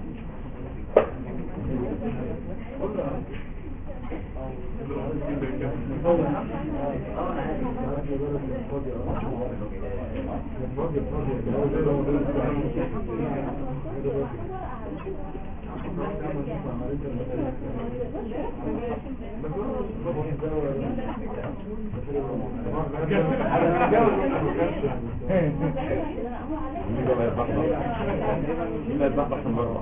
مين بقى يتبحبح مين اللي يتبحبح من بره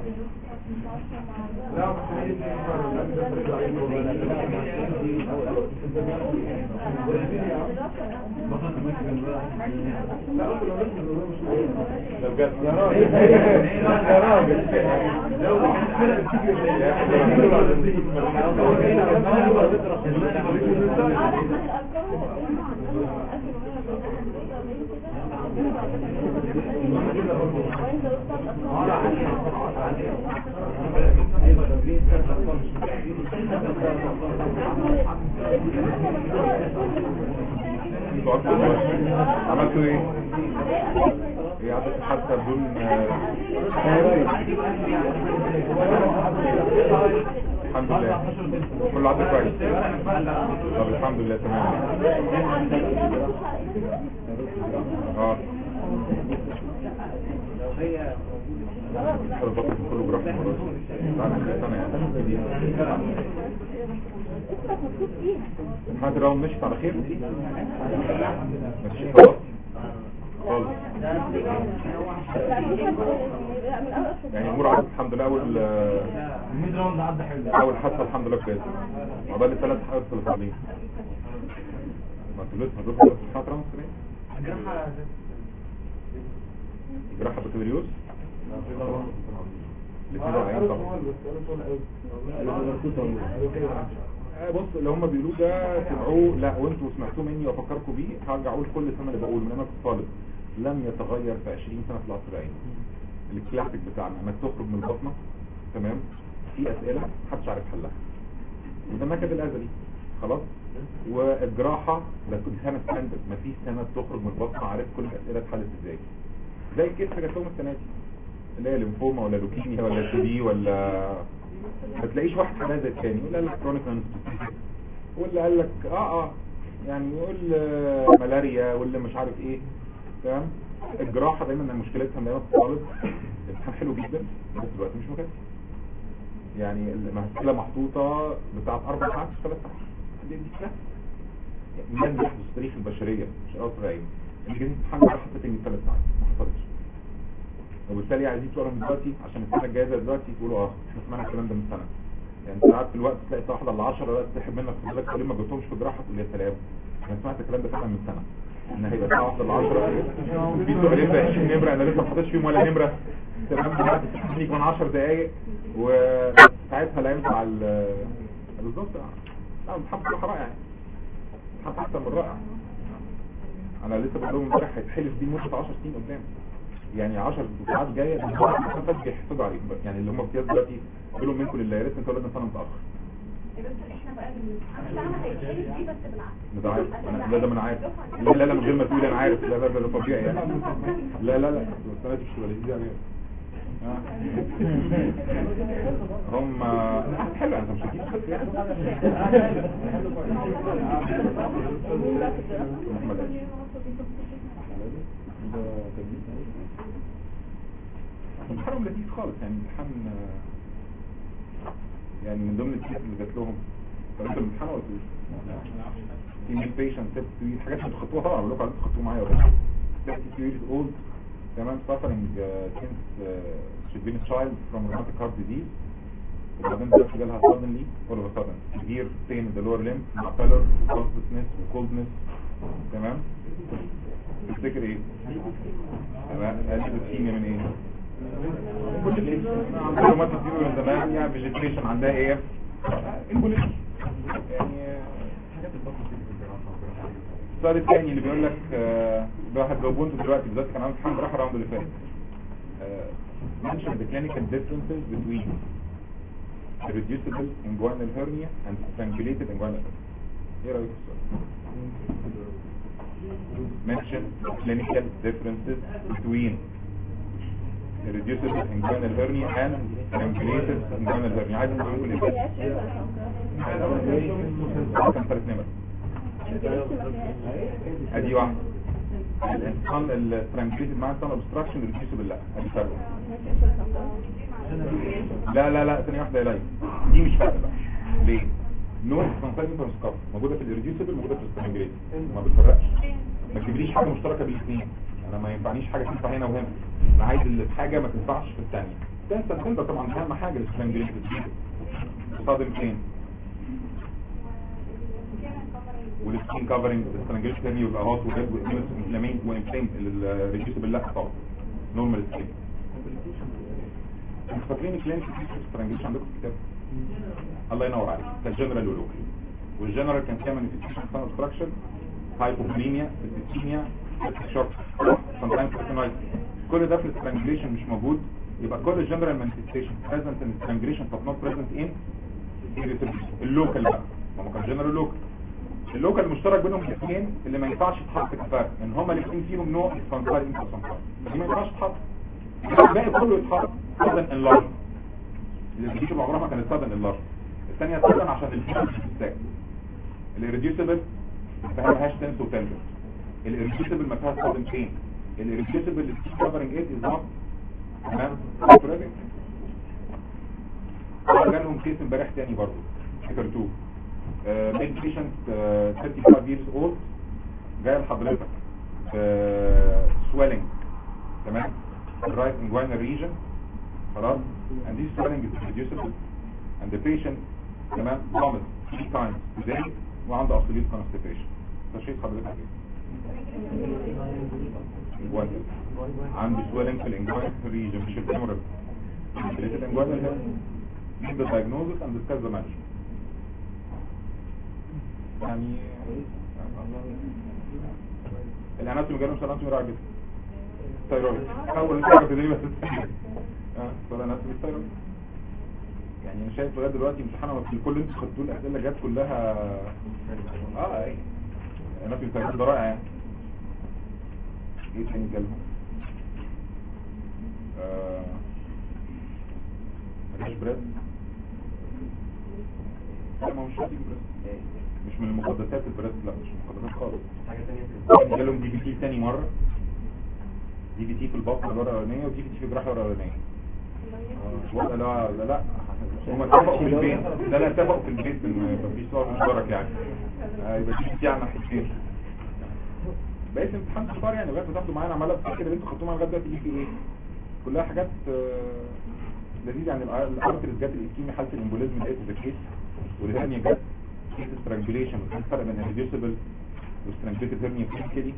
ده بجد يا راجل يا راجل انتوا عملتوا- عملتوا ايه؟ ايه عدد حتى بدون الحمد لله كله عدى كويس طب الحمد لله تمام اه كله بطل كله جراح المرض تعالى اخر سنه يعني محمد راون مشيت على خير ماشي خلاص خالص يعني الامور عدت الحمد لله اول الميد راوند عدى حلو اول حادثه الحمد لله كويس عقبال ثلاث حوادث اللي فاضلين ما انتوا لسه هتروحوا بس محمد راون كده جراحه بكالوريوس الاثنين واقعين طبعا آه، بص اللي هم بيقولوه ده تبعوه لا وانتوا سمعتوه مني وافكركم بيه هرجع اقول كل سنه اللي بقول من انا كنت طالب لم يتغير في 20 سنه في العصر العيني الكلاسيك بتاعنا انك تخرج من البطنه تمام في اسئله محدش عارف حلها وده النكد الازلي خلاص والجراحه ده كل سنه ستاندرد مفيش سنه تخرج من البطنه عارف كل الاسئله اتحلت ازاي زي الكيس اللي جات لهم السنه دي اللي هي ليمفوما ولا لوكيميا ولا سي دي ولا ما تلاقيش واحد حالها زي الثاني ولا قال لك كرونيك واللي قال لك اه اه يعني يقول آه، ملاريا واللي مش عارف ايه تمام الجراحه دايما مشكلتها ان هي الطالب امتحان حلو جدا بس دلوقتي مش مكتب يعني المسألة محطوطة بتاعت أربع ساعات في ثلاث ساعات دي دي سهلة يعني بيحدث في تاريخ البشرية مش أوصل عين الجنين امتحان ده حطيت من ثلاث ساعات ما حصلش وبالتالي عايزين تقولهم دلوقتي عشان السنة الجاية زي دلوقتي تقولوا اه احنا سمعنا الكلام ده من سنة يعني ساعات في الوقت تلاقي الساعة 1 ل 10 دلوقتي تسحب منك في بالك تقول لي ما جبتهمش في جراحة تقول يا سلام انا سمعت الكلام ده فعلا من سنة ان هيبقى الساعة 1 ل 10 في سؤالين ب 20 نمرة انا لسه ما حطيتش فيهم ولا نمرة تمام دلوقتي تديك من 10 دقايق وساعتها لا ينفع ال- بالظبط لا امتحان بصراحة رائع يعني امتحان احسن من رائع انا لسه بقول لهم امبارح هيتحلف دي لمده 10 سنين قدام يعني 10 ساعات جايه الفتره بيحسدوا عليهم بقى. يعني اللي هم امتياز دلوقتي بيقولوا منكم لله يا ريت انت ولدنا سنه متاخر احنا بقى الامتحان بتاعنا هيتحلف فيه بس بالعكس ده عارف انا لا ده ما انا عارف لا لا لا من غير ما تقول انا عارف لا لا ده ده طبيعي يعني لا لا لا السنه دي مش ولا دي يعني آه. هم حلو انت مش هتجيب بس يعني محمد علي. امتحانهم لذيذ خالص يعني امتحان آه، يعني من ضمن الكيس اللي جات لهم طب انتوا الامتحان ولا تقول في ميل بيشنت تيب تويت حاجات انتوا خدتوها طبعا بقول لكم انتوا خدتوها معايا ولا 32 years old تمام suffering uh, since uh, she's been a child from rheumatic heart disease وبعدين دلوقتي جالها suddenly all of a sudden severe pain in the lower limb مع pallor pulselessness وcoldness تمام تفتكر ايه؟ تمام قالت بتسيني من ايه؟ عندها روماتيك فيبر من زمان يعني فيجيتيشن عندها ايه؟ امبوليشن يعني السؤال الثاني اللي بيقول لك آه، ده هتجاوبوه انتوا دلوقتي بالذات كان عامل امتحان جراحه الراوند اللي فات آه، mention the clinical differences between reducible inguinal hernia and strangulated inguinal hernia ايه رايك في السؤال mention the clinical differences between reducible inguinal hernia and strangulated inguinal hernia عايز نقول لكم ايه كان ثلاث نمر ادي واحده الانسان السترانجليتد مع سان obstruction reducible لا ادي فرق لا لا لا ثانيه واحده يا ليلى دي مش فرق بقى ليه نوع كونسايتنج سكاف موجوده في الريديوسبل موجوده في السترانجليتد ما بتفرقش ما تجيبليش حاجه مشتركه بين الاثنين انا ما ينفعنيش حاجه تنفع هنا وهنا انا عايز اللي في حاجه ما تنفعش في الثانيه تنسى الخندة طبعا اهم حاجه السترانجليتد صادم فين والسكين كفرنج السترانجليتد تاني يبقى هوت وريد وانفلامين وانفلام الريديوسبل لا طبعا نورمال سكين انتوا فاكرين الكلينيك سترانجليشن عندكم في الكتاب الله ينور عليك ده الجنرال ولوكال والجنرال كان فيها مانيفيستيشن سان اوبستراكشن هايبوكليميا سيستيميا شوك sometimes retinitis كل ده في السترانجليشن مش موجود يبقى كل الجنرال مانيفيستيشن present in strangulation but not present in irritability اللوكال بقى ما هو كان جنرال لوكال اللوكال مشترك بينهم الاثنين اللي ما ينفعش يتحط في الفرق ان هما الاثنين فيهم نوع اسفنسار انفاسنسار فدي ما ينفعش تتحط الباقي كله يتحط sudden enlargement اللي بتجيب عمرها ما كانت sudden enlargement الثانيه sudden عشان الفيلم الساك الريديوسبل ما فيهاش تنس وتنجر الريديوسبل ما فيهاش sudden pain الريديوسبل covering it is not تمام جالهم كيس امبارح تاني برضه فكر 2 ميد بيشنت 35 years old جاي لحضرتك سويلنج تمام الرايت inguinal region خلاص and this swelling is reducible and the patient تمام vomit three times a day وعنده absolute constipation تشخيص حضرتك ايه؟ inguinal عنده swelling في الانجوينال region مش الفيمورال الانجوينال here give the diagnosis and discuss the management يعني الاناتومي جالهم سلامتي اناتومي راجل ثايرويد اول حاجه في بس اه ولا اناتومي ثايرويد يعني انا شايف لغايه دلوقتي امتحان في كل اللي انتوا خدتوه الاسئله جت كلها اه اي اناتومي ثايرويد ده رائع يعني ايه تاني جالهم آه مفيش بريد لا ما هو مش هتيجي بريد مش من المقدسات البريد لا مش من المقدسات خالص حاجة تانية جالهم دي بي تي تاني مرة دي بي تي في البطن الورقة الأولانية ودي بي تي في الجراحة الورقة الأولانية ولا لا لا لا هم اتفقوا في البيت لا لا اتفقوا في البيت ان مفيش صور مشترك يعني آه، يبقى دي بي تي على ناحيتين بقيت امتحان صغير يعني لغايه ما تاخدوا معانا عماله افتكر اللي انتوا خدتوه معانا لغايه دلوقتي دي في ايه كلها حاجات آه، لذيذه يعني الارترز جت الاسكيمي حاله الامبوليزم لقيت ذا كيس والهرنيا جت كيس سترانجوليشن وكان فرق بين الريديوسبل والسترانجوليتد هرنيا في كده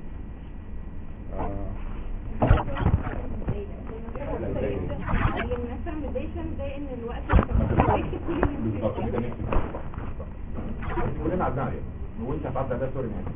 زي ان الوقت بالظبط كده نفسي كلنا عدنا عليه وانت هتعدي عليها سوري معاك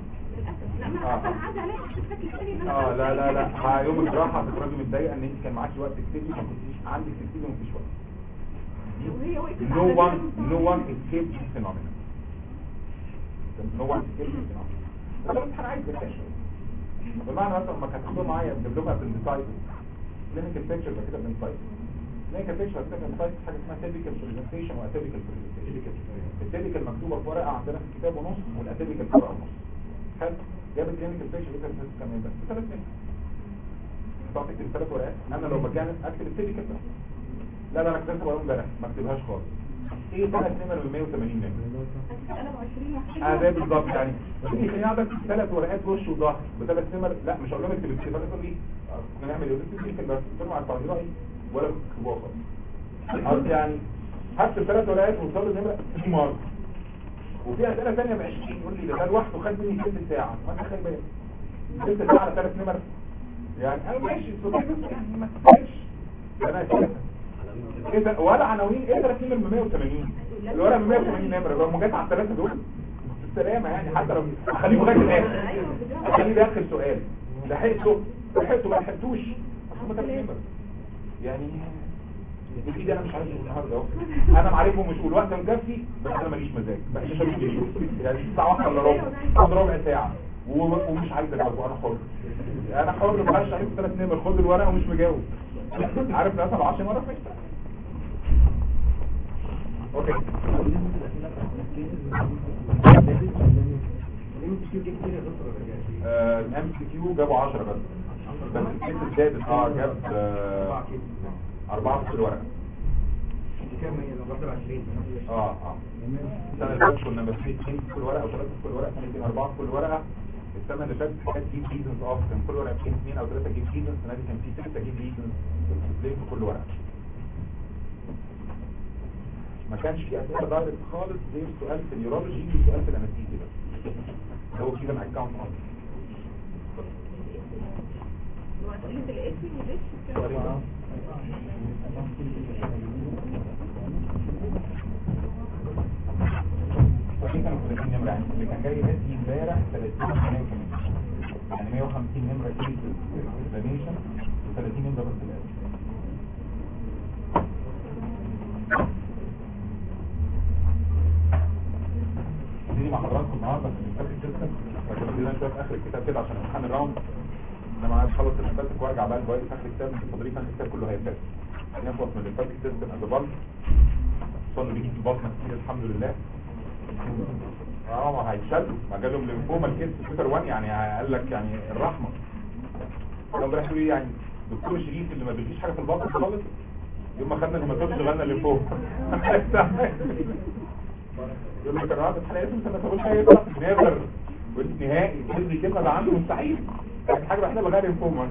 اه لا لا لا ها يوم الجراحه هتخرجي متضايقه ان انت كان معاكي وقت تكتبي ما كنتيش عندك تكتبي ومفيش وقت no one no one escaped this phenomenon no one escaped this phenomenon انا بس عايز بكشف بمعنى مثلا لما كانت تاخدوا معايا دبلومه بندسايتس كلينيكال بيكتشر يبقى كده بندسايتس كلينيكال بيكتشر كده بندسايتس حاجه اسمها تيبيكال برزنتيشن واتيبيكال برزنتيشن التيبيكال مكتوبه في ورقه عندنا في الكتاب ونص والاتيبيكال في ورقه ونص حلو جاب الكلينيكال بيكتشر كده بس كمان بس ثلاث منهم هتقعد تكتب ثلاث ورقات انا لو مكان اكتب التيبيكال بس لا لا انا كتبت ورقه امبارح ما اكتبهاش خالص ايه ثلاث نمر من 180 نمر اه ده بالظبط يعني في خلينا عندك ثلاث ورقات وش وظهر بثلاث نمر لا مش هقول لهم اكتب الكتاب اقول ايه كنا نعمل ايه اكتب الكتاب بس قلت لهم على التعبير رايي ولا كتبوها خالص قصدي يعني هكتب ثلاث ورقات وصل النمره في مره وفي اسئله ثانيه ب 20 يقول لي ده ده لوحده خد مني ست ساعه ما انا خلي بالك ست ساعه على ثلاث نمر يعني انا ماشي صوتي بس يعني ما تفرقش انا كده ايه ده ولا عناوين ايه 30 من 180 الورقه من 180 نمره لو جت على الثلاثه دول بالسلامه يعني حتى لو اخليه لغايه الاخر اخليه ده اخر سؤال لحقته لحقته ما لحقتوش اصل ما ثلاث نمر يعني بايدي انا مش عارف النهارده اهو انا معرفهم مش والوقت مكفي بس انا ماليش مزاج بقى مش يعني الساعه 1 الا ربع بعد ربع ساعه و- ومش عايز اجاوب انا حر انا حر ما حدش عليك ثلاث نمر خد الورقه ومش مجاوب عارف ناس 10 مره في مكتب اوكي الام سي كيو جابوا 10 بس بس الكيس زادت اه جاب آه، أربعة في الورقة اه اه السنة اللي فاتت كنا ماسكين اثنين في كل ورقة او ثلاثة في كل ورقة سنتين أربعة في كل ورقة السنة اللي فاتت كانت جيب ريزنز اوف كان كل ورقة فيها اثنين او ثلاثة جيب ريزنز السنة دي كان في ستة جيب ريزنز في كل ورقة ما كانش في أسئلة دايركت خالص زي السؤال في اليورولوجي والسؤال في الانستيزيا بس هو كده مع اكونت وأسئلة الاسم والاسم ودي كانوا 30 نمرة يعني اللي كان جاي نادي امبارح 30 نمرة يعني 150 نمرة كيس اكسبلانيشن و30 نمرة بس الاسم دي مع حضراتكم النهارده في الكتاب السيستم لكن بدينا شويه في اخر الكتاب كده عشان امتحان الراوند انا عايز اخلص الفاتك وارجع بقى لباقي في اخر الكتاب مش فاضلين في اخر الكتاب كله هيفات هنخلص من الفاتك سيستم از بالك صلوا بيجي في البطن كتير الحمد لله اه ما هيتشلوا ما جالهم ليمفوما الكيس سوبر 1 يعني قال لك يعني الرحمه لو امبارح يقول لي يعني دكتور شريف اللي ما بيجيش حاجه في البطن خالص يوم ما خدنا الهيماتوم شغلنا الليمفوما يقول لك الراجل الحلقه اسمه سنه تقول ايه بقى نادر قلت نهائي حزبي كلمه ده عنده مستحيل يعني الحاجه الوحيده اللي غير ليمفوما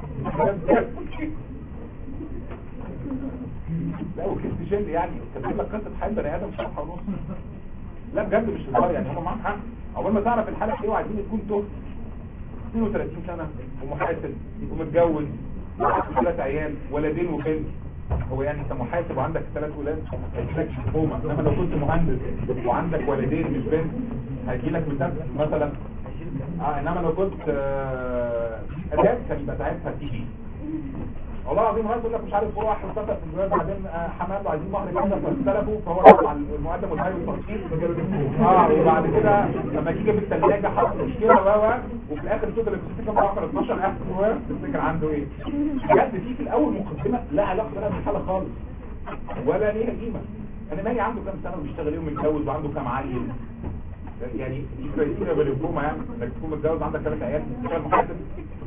لا وكنت شل يعني كاتب لك قصه حياه بني ادم صفحه ونص لا بجد مش هزار يعني هم معاهم حق اول ما تعرف الحلقه ايه وعايزين تكون طفل 32 سنه ومحاسب ومتجوز وعنده ثلاث عيال ولدين وبنت هو يعني انت محاسب وعندك ثلاث ولاد هيجيلك حكومه انما لو كنت مهندس وعندك ولدين مش بنت هيجيلك مثال مثلا اه انما لو كنت آه، اداب كان يبقى ساعتها تي في والله العظيم غير يقول لك مش عارف هو واحد اتصل في الجواز بعدين آه، حماد وعايزين مهر كذا فاختلفوا فهو رفع المقدم والهاي والترشيد اه وبعد كده لما يجي في الثلاجه حط مشكله و و وفي الاخر الصوت اللي بتشتكي كام رقم 12 اخر هو تفتكر عنده ايه بجد في في الاول مقدمه لا علاقه لها بالحاله خالص ولا ليها قيمه انا مالي عنده كام سنه وبيشتغل ايه ومتجوز وعنده كام عيل يعني دي كريتيريا بالحكومه يعني انك تكون متجوز عندك ثلاث عيال تشتغل محاسب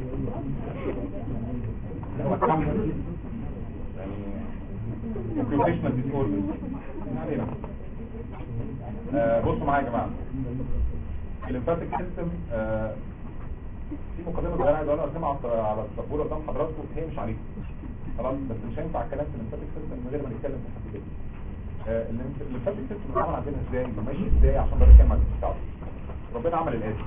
هو كم يعني occupational disorder ما علينا آه، بصوا معايا يا جماعه الليمفاتيك سيستم في مقدمه صغيره عايز اقولها ارسمها على على السبوره قدام حضراتكم هي مش عليكم خلاص بس مش هينفع الكلام في الليمفاتيك سيستم من غير ما نتكلم في الحته دي آه، الليمف- الليمفاتيك سيستم بيتعمل عندنا ازاي وماشي ازاي عشان بس كام بتاعه ربنا عمل الاتي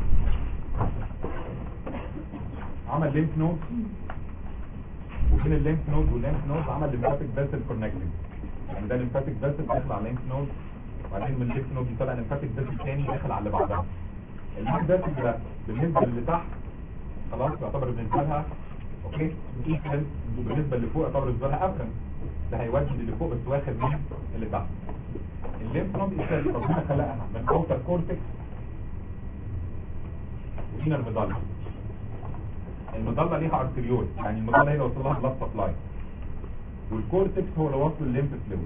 عمل ليمف نود وبين الليمف نود والليمف نود عمل ليمفاتيك فيسل كونكتنج يعني ده ليمفاتيك فيسل داخل على الليمف نود وبعدين من الليمف نود يطلع ليمفاتيك فيسل تاني داخل على اللي بعدها الليمف فيسل ده بالنسبه اللي تحت خلاص يعتبر بالنسبه لها اوكي ايكوال وبالنسبه اللي فوق يعتبر بالنسبه لها افرن ده هيودي اللي فوق بس واخد من اللي تحت الليمف نود إيكوال ربنا خلقها من اوتر كورتكس وهنا المضله المضله ليها ارتريول يعني المضله هي اللي وصل لها بلاد سبلاي والكورتكس هو اللي وصل الليمف فلويد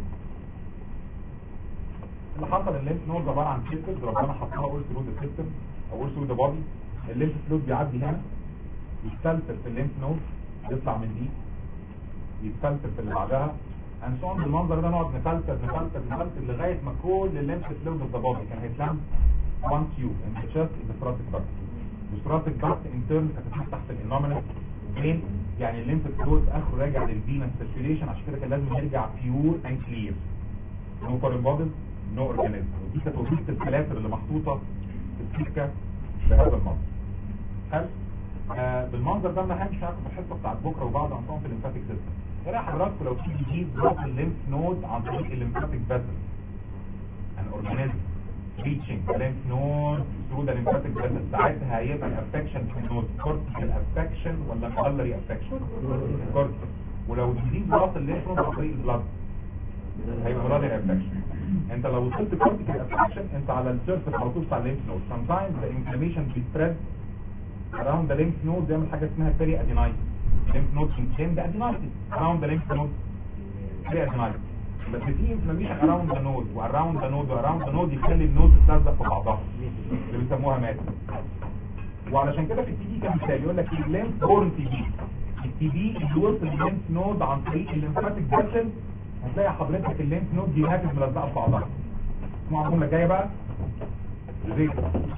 اللي حصل الليمف نود عباره عن سيستم ربنا حطها اول ثرو ذا سيستم او اول ثرو ذا بودي الليمف فلويد بيعدي هنا يتسلسل في الليمف نود يطلع من دي يتسلسل في اللي بعدها انسون بالمنظر ده نقعد نفلتر نفلتر نفلتر لغايه ما كل الليمف فلويد اوف ذا بودي كان هيتلم وان تيوب ان ذا تشست ان ذا thoracic duct والثراتيك داكت انترن كانت تحت الانومينال فين يعني الليمف فلويد اخره راجع للفينس سيركيوليشن عشان كده كان لازم يرجع بيور اند كلير نو فورين بوديز نو اورجانيزم ودي كانت وظيفه الفلاتر اللي محطوطه في السكه بهذا المنظر حلو آه بالمنظر ده ما همشي معاكم في الحصه بتاعت بكره وبعد عن في الليمفاتيك سيستم ايه رايك حضراتكم لو في جديد ضغط الليمف نود عن طريق الليمفاتيك فيسل an organism reaching the lymph node through the lymphatic vessel ساعتها هيبقى الافكشن في النود cortical affection ولا medullary affection cortical ولو الجديد ضغط الليمف نود عن طريق البلاد هيبقى medullary affection انت لو وصلت cortical affection انت على السيرفس على طول بتاع الليمف نود sometimes the inflammation بيسبريد around the lymph node بيعمل حاجه اسمها بيري ادينايتس lymph node inflamed ادينايتس around the lymph node بيري ادينايتس بس في انفلاميشن around the node واراوند ذا نود واراوند ذا نود يخلي النود تتلزق في بعضها اللي بيسموها مات وعلشان كده في التي بي كان مثال يقول لك الليمف بورن تي بي التي بي اللي وصل الليمف نود عن طريق الليمفاتيك فيسل هتلاقي حضرتك الليمف نود دي ناتج ملزقه في بعضها اسمعوا الجمله الجايه بقى زيت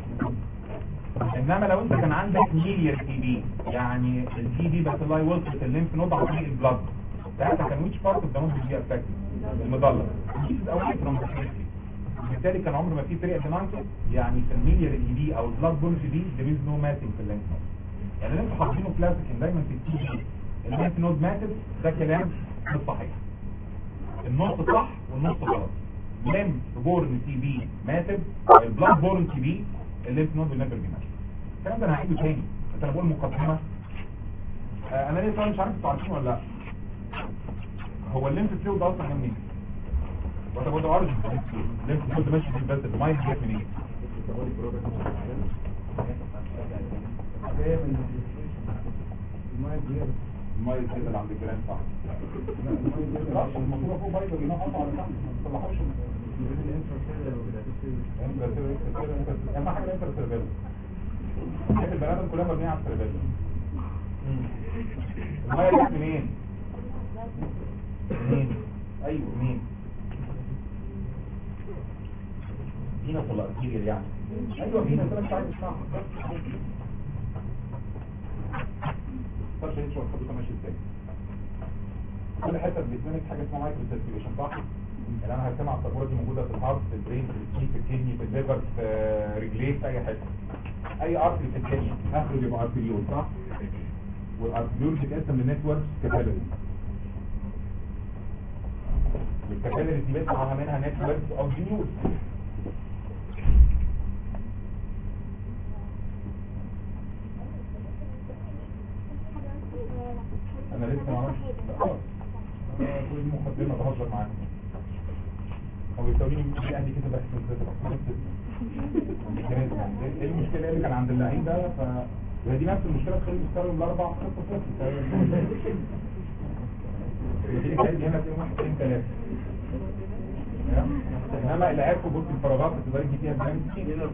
انما لو انت كان عندك ميلير تي بي يعني التي بي بس الله وصلت الليمف نود عن طريق البلاد ساعتها كان ويتش بارت اوف ذا نود بي افكتد المضله دي اواي فروم بالتالي كان عمر ما في فريق ادينايتس يعني في الميلير اي بي او البلاد بول في دي there is no matching في الليمف نود يعني اللي انتوا حاطينه كلاسيك ان دايما في التي بي الليمف نود ماتت ده كلام مش صحيح النص صح والنص غلط ليمف بورن تي بي ماتت البلاد بورن تي بي الليمف نود نيفر بي ماتت الكلام ده انا هعيده تاني بس انا بقول مقدمه آه انا ليه طبعا مش عارف انتوا عارفين ولا لا هو الليمف فلويد ده اصلا منين وانت برضه عارف الليمف فلويد ماشي في البلد الميه دي جت منين الميه دي اللي عند الجيران صح خلاص المفروض فوق بيضه بينقط على تحت ما تصلحوش اهم حاجه الانتر سيرفيلو حاجه البني ادم كلها مبنيه على السيرفيلو الميه جت منين منين ايوه منين فينا ولا ارتيريال يعني ايوه فينا انت مش عارف صح طب شايف شو الخطوه ماشي ازاي كل حته بتمنك حاجه اسمها مايكرو سيركيوليشن صح اللي انا هرسمها على السبوره دي موجوده في الهارت في البرين في الكيدني في الكدني في الليفر في رجليه في اي حته اي ارتري في الدنيا اخره بيبقى ارتريول صح والارتريول بتتقسم لنتوركس كابيلاري والكابيلاري دي بيطلع منها نتوركس او جينيولز انا لسه ما عملتش خلاص أنا كل دي مقدمه بهزر معاك هو بيساويني في اهلي كده بحث ايه المشكله اللي كان عند اللعيب ده ف وهي دي نفس المشكله تخلي يستخدم الاربع خطه صفر ودي كانت هنا في واحد اثنين ثلاثه انما اللي عارفه بص الفراغات اللي تقدر فيها البنك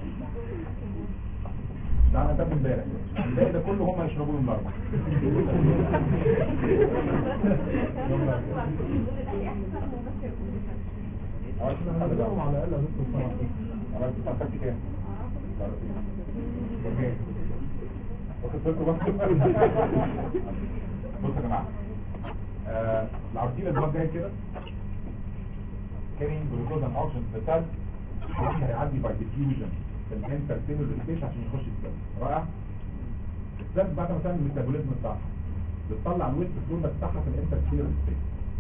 ده انا تاب امبارح الباقي ده كله هم يشربوا من الاربع على الاقل هنطلع عملت خدت كام؟ اوكي واخد بالكم بقى بصوا يا جماعه آه، العرضيه اللي جاي كده كارين جلوكوز ان اوكسجين في السيل هيعدي باي ديفيوجن في الانتر سيلولر سبيس عشان يخش السيل رائع السيل بعد ما تعمل الميتابوليزم بتاعها بتطلع الويست برودكت بتاعها في الانتر سيلولر سبيس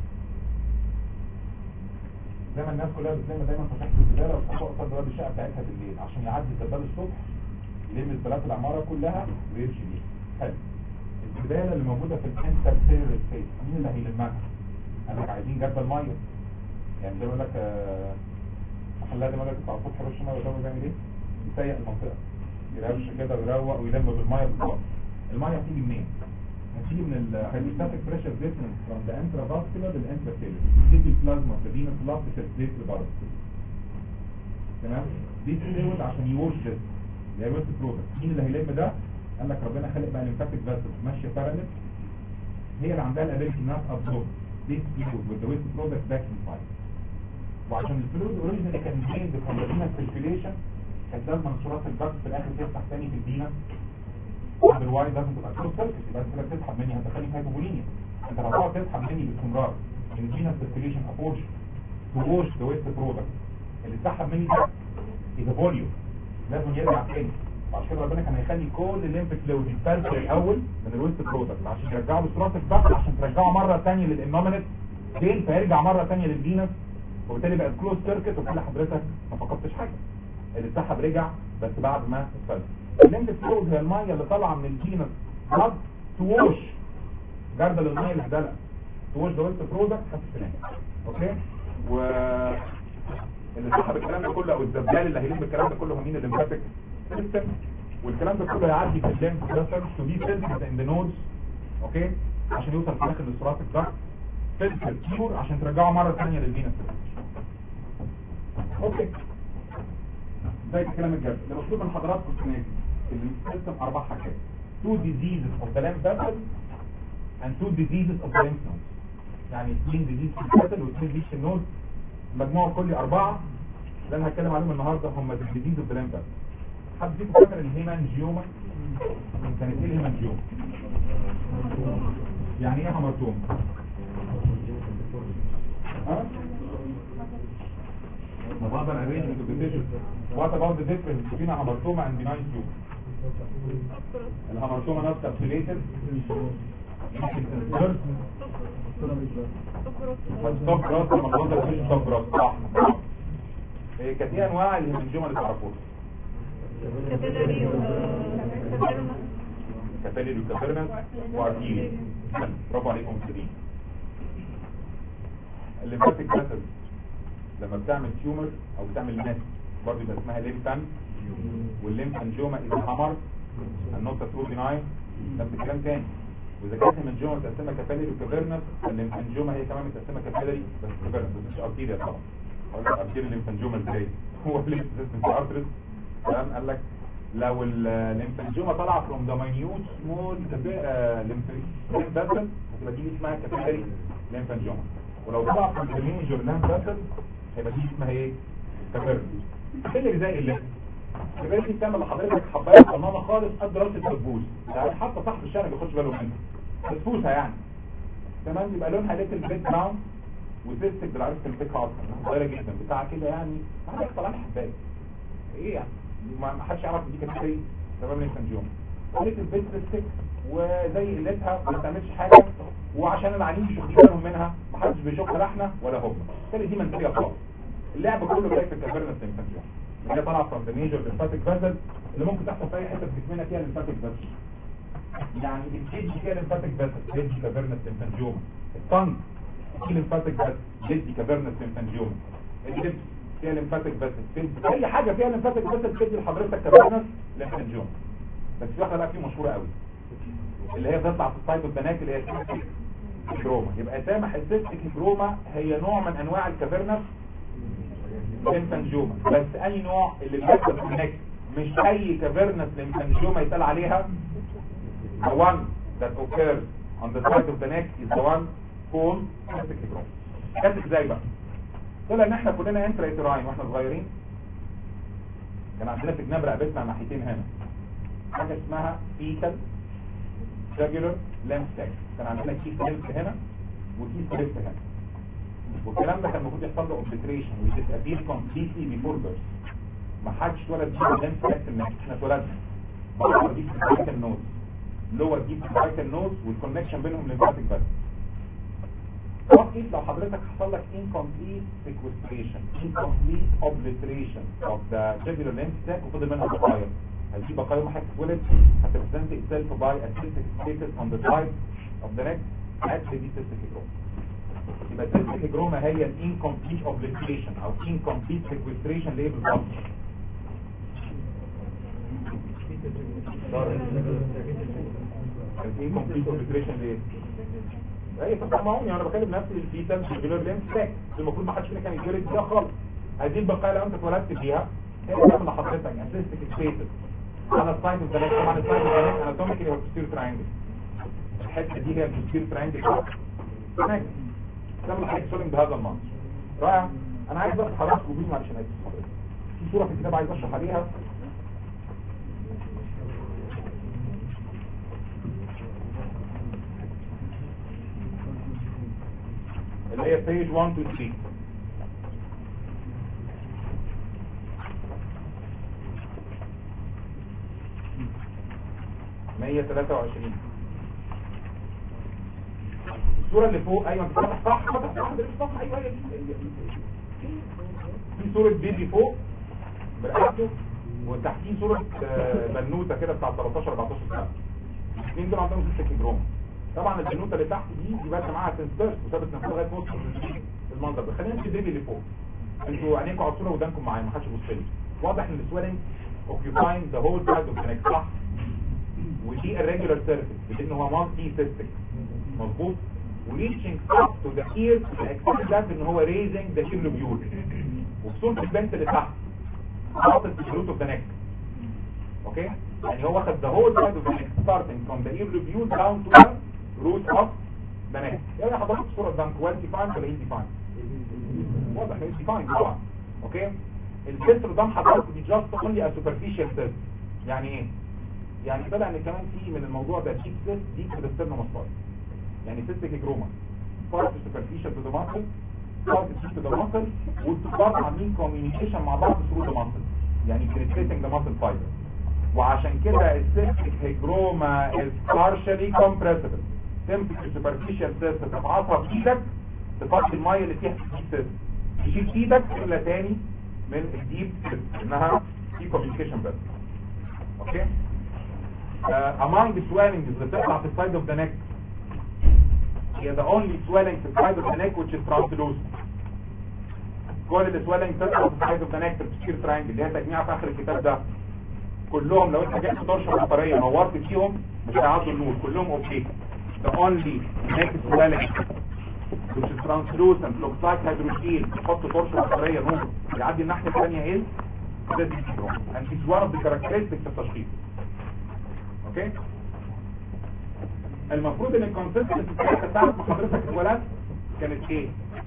زي ما الناس كلها بتلم دايما في تحت الزباله وتحط قصاد باب الشقه بتاعتها بالليل عشان يعدي الزبال الصبح يلم الزبالات العماره كلها ويمشي بيها حلو الزباله اللي موجوده في الانتر سيلولر سبيس مين اللي هيلمها؟ قال لك عايزين جردل ميه يعني زي ما يقول لك آه، محلات دماغك بتاع الصبح رش ميه قدامه بيعمل ايه؟ يسيق المنطقه يرش كده ويروق ويلم بالميه بالظبط الميه هتيجي منين؟ هتيجي من الهيدروستاتيك بريشر ديفرنس from the intravascular للانتراسيلر تيجي البلازما في فينس بلاد تسريت لبره تمام دي فلويد عشان يوش ده اللي هي ويست برودكت مين اللي هيلم ده قال لك ربنا خلق بقى ليمفاتيك فاسلز ماشيه باراليل هي اللي عندها الابيلتي انها تابزورب دي فلويد with the waste product back inside وعشان الفلويد اوريجينالي كان جايين بكومبلينا سيركيليشن كانت لازم منشورات الجلد في الاخر تفتح تاني في الدينا اذروايز لازم تبقى كلوز سيركت يبقى انت كده بتسحب مني هتدخلني في هايبوبوليميا انت لو هتقعد تسحب مني باستمرار الدينا سيركيليشن ابورش توش ذا ويست برودكت اللي اتسحب مني ده اذا فوليوم لازم يرجع تاني عشان كده ربنا كان هيخلي كل الليمف فلويد يتفلتر الاول من الويست برودكت عشان يرجعه بسرعه الضغط عشان ترجعه مره ثانيه للانومينت فين فيرجع مره ثانيه للفينس وبالتالي بقى كلوز سيركت وكل حضرتك ما فقدتش حاجه اللي اتسحب رجع بس بعد ما اتفلت الليمف فلويد هي الميه اللي طالعه من الفينس بلاد توش جردل الميه اللي اتدلق توش ذا ويست برودكت حتى تنام اوكي و اللي سحب الكلام ده كله او الزبال اللي هيلم الكلام ده كله هم مين الليمفاتيك سيستم والكلام ده كله هيعدي في الليمف فيسل تو بي فلترد ان ذا نودز اوكي عشان يوصل في الاخر للثوراسيك داكت فلتر كيور عشان ترجعه مره ثانيه للفينس اوكي ده الكلام الجد اللي مطلوب من حضراتكم السنه دي اللي بتقسم اربع حاجات two diseases of the lymph vessel and two diseases of the lymph nodes يعني اثنين disease في الفصل واثنين disease في النود مجموع كل اربعه اللي انا هتكلم عليهم النهارده هم disease of the lymph vessel حد فيكم فاكر الهيمانجيوما كانت ايه الهيمانجيوما يعني ايه هامرتوم ها Another arrangement of the tissue. What about the difference between a hamartoma and benign tumor? الهامرتوما not capsulated ممكن تنسر ستوب براس لما الوضع مش ستوب براس صح إيه، كانت ايه انواع الهيمنجوما اللي تعرفوها؟ كابيلري وكابيرنس وارتيري برافو عليكم مسترين الليمفاتيك ميثود لما بتعمل تيومر او بتعمل ماس برضه يبقى اسمها ليمفان والليمفانجوما اذا حمر النقطه ثرو بناين نفس الكلام تاني واذا كانت المنجوما متقسمه كابيلري وكافيرنس الليمفانجوما هي كمان متقسمه كابيلري بس كافيرنس بس مش ارتيريا طبعا اقول لك ارتيريا الليمفانجوما ازاي هو الليمفانجوما في ارتريس تمام قال لك لو الليمفانجوما طالعه فروم ذا ماينيوت سمول ليمف فاسل هتبقى دي اسمها كابيلري ليمفانجوما ولو طلع فروم ذا ميجور ليمف فاسل هيبقى دي اسمها ايه كافيرنس كابيلري زي الليمف يبقى دي بتعمل لحضرتك حبايه صنانه خالص قد راس الدبوس يعني حتى صاحب الشارع ما بياخدش باله منها بتفوسها يعني تمام يبقى لونها ليتل بيت براون وسيستك بالعرض تمسكها اصلا صغيره جدا بتاع كده يعني عندك طلعت حبايه ايه يعني ما ما حدش يعرف دي كانت ايه تمام الانفنجيوم ليتل بيت سيستك وزي قلتها ما بتعملش حاجه وعشان العيانين مش واخدين بالهم منها ما حدش بيشوفها لا احنا ولا هم بالتالي دي منسيه خالص اللعب كله جاي في الكافيرنس انفنجيوم اللي هي طالعه فروم ذا ميجر ليمفاتيك فازل اللي ممكن تحصل في اي حته في جسمنا فيها ليمفاتيك فازل يعني الكيدني فيها ليمفاتيك فازل بيدي كافيرنس ليمفانجيوما الطنج فيه ليمفاتيك فازل بيدي كافيرنس ليمفانجيوما اللبس فيها ليمفاتيك فازل بيدي اي حاجه فيها ليمفاتيك فازل بتدي لحضرتك كافيرنس ليمفانجيوما بس في واحده بقى فيه مشهوره قوي اللي هي بتطلع في السايت البنات اللي هي سيستيك هيجروما يبقى سامح السيستيك هيجروما هي نوع من انواع الكافيرنس ليمفانجيوما بس اي نوع اللي بيحصل في النك مش اي كافيرنس ليمفانجيوما يتقال عليها the one that occurs on the side of the neck is the one called cystic hygroma كانت ازاي بقى طلع ان احنا كلنا انترا اتراين واحنا صغيرين كان عندنا في جناب رقبتنا ناحيتين هنا حاجه اسمها fetal jugular lymph sac كان عندنا كيس lymph هنا وكيس lymph هنا والكلام ده كان المفروض يحصل له اوبليتريشن ويديسابير كومبليتلي بيفور بيرث ما حدش اتولد بيه الليمف ساك النك احنا اتولدنا بره دي في النوز لور دي في النوز والكونكشن بينهم ليمفاتيك بس وقت لو حضرتك حصل لك incomplete sequestration incomplete obliteration of the jugular lymph sac وفضل منها بقايا هذه بقايا ما هتتولد هتبريزنت itself by a cystic status on the side of the neck actually دي cystic hygroma يبقى cystic hygroma هي ال incomplete obliteration او incomplete sequestration ليه بالظبط incomplete obliteration ليه اي طبعا ما انا بكلم نفسي الفيتال سيجولار ليمف ساك المفروض ما حدش فينا كان يتولد بيها خالص هذه البقايا لو انت اتولدت بيها هي بتعمل لحضرتك اسيستيك ستيتس على السايد اوف ذا ليمف طبعا السايد اوف ذا ليمف اناتوميكلي هو البوستير تراينجل الحته دي هي البوستير تراينجل هناك تعمل حاجه سولينج بهذا المنظر رائع انا عايز بس حضراتكم بيه معلش انا اسف حضرتك في صوره في الكتاب عايز اشرح عليها اللي هي page 1 to 3 مية تلاتة وعشرين الصورة اللي فوق ايوه انت فتح صح فتح صح ده صح ايوه هي دي في صورة بيبي فوق برقبته وتحتيه صورة آه، بنوتة كده بتاع 13 14 سنة الاثنين دول عندهم 6 جرام طبعا البنوته اللي تحت دي دي بقى معاها سنسر وثابت نفسها لغايه نص المنظر ده خلينا نمشي البيبي اللي فوق انتوا عينيكم على الصوره ودانكم معايا ما حدش يبص لي واضح ان السويلنج occupying the whole side of the neck صح ودي irregular surface لان هو multi cystic مظبوط reaching up to the ear to the extent that ان هو raising the ear lobule وبصورة البنت اللي تحت حاطط في root of the neck اوكي يعني هو واخد the whole side of the neck starting from the ear lobule down to the root of the neck يعني حضرتك الصورة قدامك well defined ولا ill defined واضح ان defined طبعا اوكي الفلتر قدام حضرتك دي just only a superficial cyst يعني ايه يعني طلع ان كمان في من الموضوع ده deep cyst deep to the sternum muscle يعني cystic جروما part superficial to the muscle part deep to the muscle والتبار عاملين communication مع بعض through the muscle يعني penetrating the muscle fiber وعشان كده السيستيك هيجروما is partially compressible تمسك السوبرفيشال سيست تفعصها بايدك تفضي الميه اللي فيها الديب سيست تشيل ايدك تملى تاني من الديب سيست انها في كوميونيكيشن بس اوكي uh, among the swellings اللي بتطلع في السايد اوف ذا neck هي the only swelling في السايد اوف ذا neck which is translucent كل السويلنج تطلع في السايد اوف ذا neck في البسكير تراينجل اللي هي تجميعها في اخر الكتاب ده كلهم لو انت جبت طرشه بطاريه نورت فيهم مش هيعدوا النور كلهم اوكي the only neck swelling which is translucent looks like hydrogel تحط طرشه بطاريه نور يعدي الناحيه الثانيه ايه ده syndrome and it's one of the characteristics of التشخيص اوكي المفروض ان الكونسيستنسي بتاعت ساعه ما حضرتك اتولدت كانت ايه؟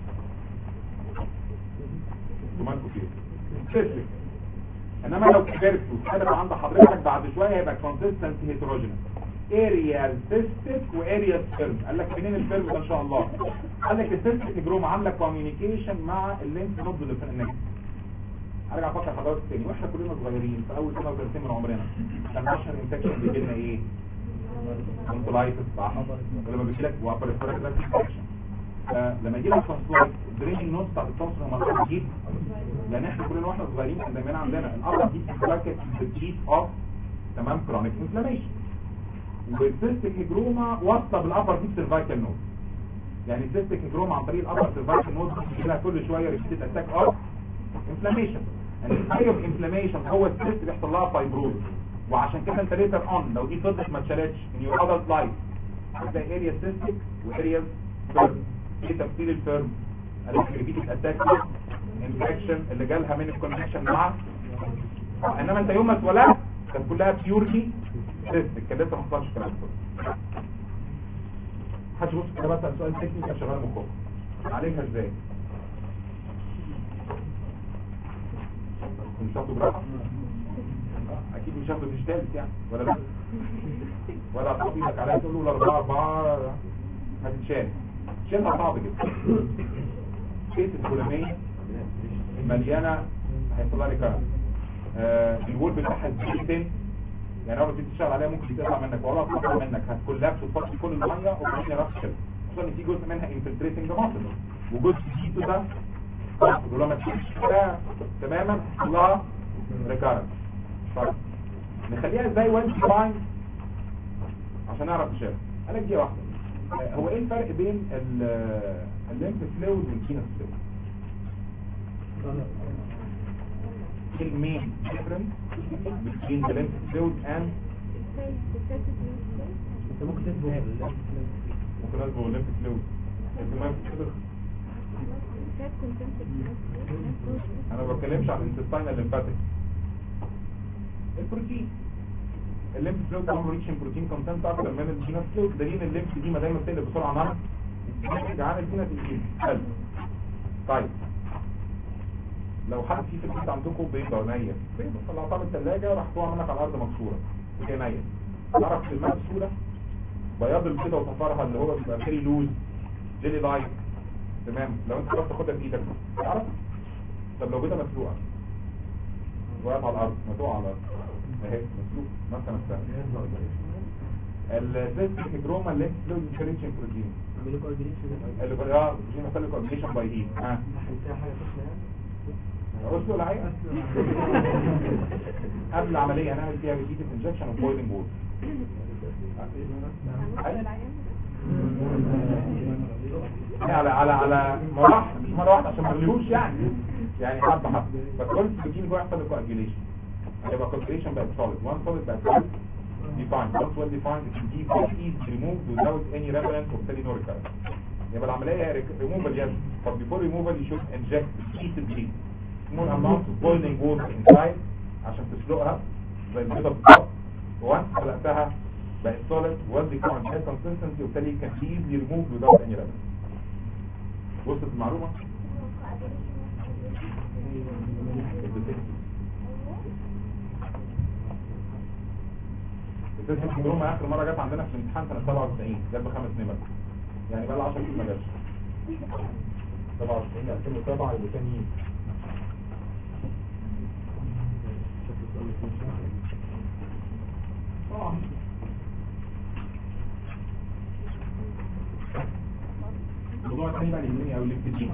انتوا كتير سيستك انما لو كبرت واتثبت عند حضرتك بعد شويه هيبقى كونسيستنسي هيتروجينس اريال سيستك واريال سبيرم قال لك منين السبيرم ده ان شاء الله قال لك السيستك جروم عامله كوميونيكيشن مع اللينف نود اللي في النك ارجع افكر حضرتك تاني واحنا كلنا صغيرين في اول سنه وثلاثين من عمرنا كان اشهر انفكشن بيجي لنا ايه؟ كونتلايتس صح لما بيجي لك وابر ريسبيراتوري انفكشن لما يجي لك تونسلايت الدريننج نوت بتاعت التونسل لما تجيب لان احنا كلنا واحنا صغيرين كان دايما عندنا الارض دي بتتركز في الجيت اوف تمام كرونيك انفلاميشن والسيستيك هيجروما واصله بالابر ديب سيرفايكال نود يعني السيستيك هيجروما عن طريق الابر سيرفايكال نود بيجي لها كل شويه ريبيتد اتاك اوف انفلاميشن الهاي اوف انفلاميشن هو السيست بيحصل لها فايبروز وعشان كده انت ليتر اون لو دي فضلت ما اتشالتش ان يور ادلت لايف هتلاقي اريا سيستيك واريا فيرم ايه تفصيل الفيرم ريبيتد اتاك انفكشن اللي جالها من الكونكشن مع انما انت يوم ما اتولدت كانت كلها بيورلي سيستك كان لسه ما حصلش الكلام ده هتبص كده بس على سؤال تكنيكال شغال مخك عليها ازاي مش هتاخده براحه اكيد مش هاخده مش تالت يعني ولا لا ولا هتحط ايدك عليها تقول له الاربعه اربعه هتتشال شيلها صعب جدا كيس الفلانيه مليانه هيحصل لها ريكارنس آه الوول بتاعها جدا يعني اول ما تيجي تشتغل عليها ممكن تقطع منك ولا تقطع منك هتكولابس وتفضي كل الميه وبعدين نفس كده خصوصا ان في جزء منها انفلتريتنج ذا ماسل وجزء جديد ده ولما تمشي كده تماما يحصل لها ريكارنس طيب نخليها ازاي وانت فاين عشان نعرف نشاف قال لك دي واحده آه هو ايه الفرق بين الليمف فلويد والكينس فلويد المين difference between the lymph fluid and انت ممكن تسبق ممكن اصبغ lymph fluid انت ما كده انا ما بتكلمش عن intestinal lymphatic البروتين الليمف فلويد طبعا ريتشن بروتين كونتنت اكتر من الجينس فلويد دليل الليمف دي ما دايما بتقلب بسرعه نار عن الجينس الجين حلو طيب لو حد في في البيت عندكم بيضة نية بيضة طلعتها من الثلاجة رحتوها منك على الأرض مكسورة وهي نية تعرف الماء بسهولة بياض البيضة وصفارها اللي هو بيبقى فيري لوز جيلي لايك تمام لو انت بس تاخدها بايدك تعرف طب لو بيضة مسلوقة وقعت على الأرض ما تقع على الأرض اهي مسلوق مثلا السهل السيستيك هيدروما اللي فلويد انفريشن بروتين عملوا كوردينيشن اللي بقى اه جينا نسلك كوردينيشن باي هيت ها فيها حاجه سخنه يعني اسلق العين قبل العملية هنعمل فيها ريبيتد انجكشن وبويلنج وول على على على مراحل مش مرة واحدة عشان ما نغليهوش يعني يعني حبه حبه بس كل بروتين جوه يحصل كواجيليشن هيبقى كواجيليشن بقت solid one solid بقت well defined once well defined it can be very easily removed without any remnant of cell no recurrence يبقى العمليه هي removal yes but before removal you should inject heated bleed small amount of boiling water inside عشان تسلقها زي البيضه بالظبط وانس خلقتها بقت solid well defined high consistency وبالتالي can be easily removed without any remnant وصلت المعلومه؟ الست الجرومة اخر مرة جت عندنا في الامتحان سنة 97 جت بخمس نمر يعني بقى لها 10 سنين ما جاتش 97 2007 يبقى تاني طبعا الموضوع الثاني بقى اللي يهمني او اللي بتدينا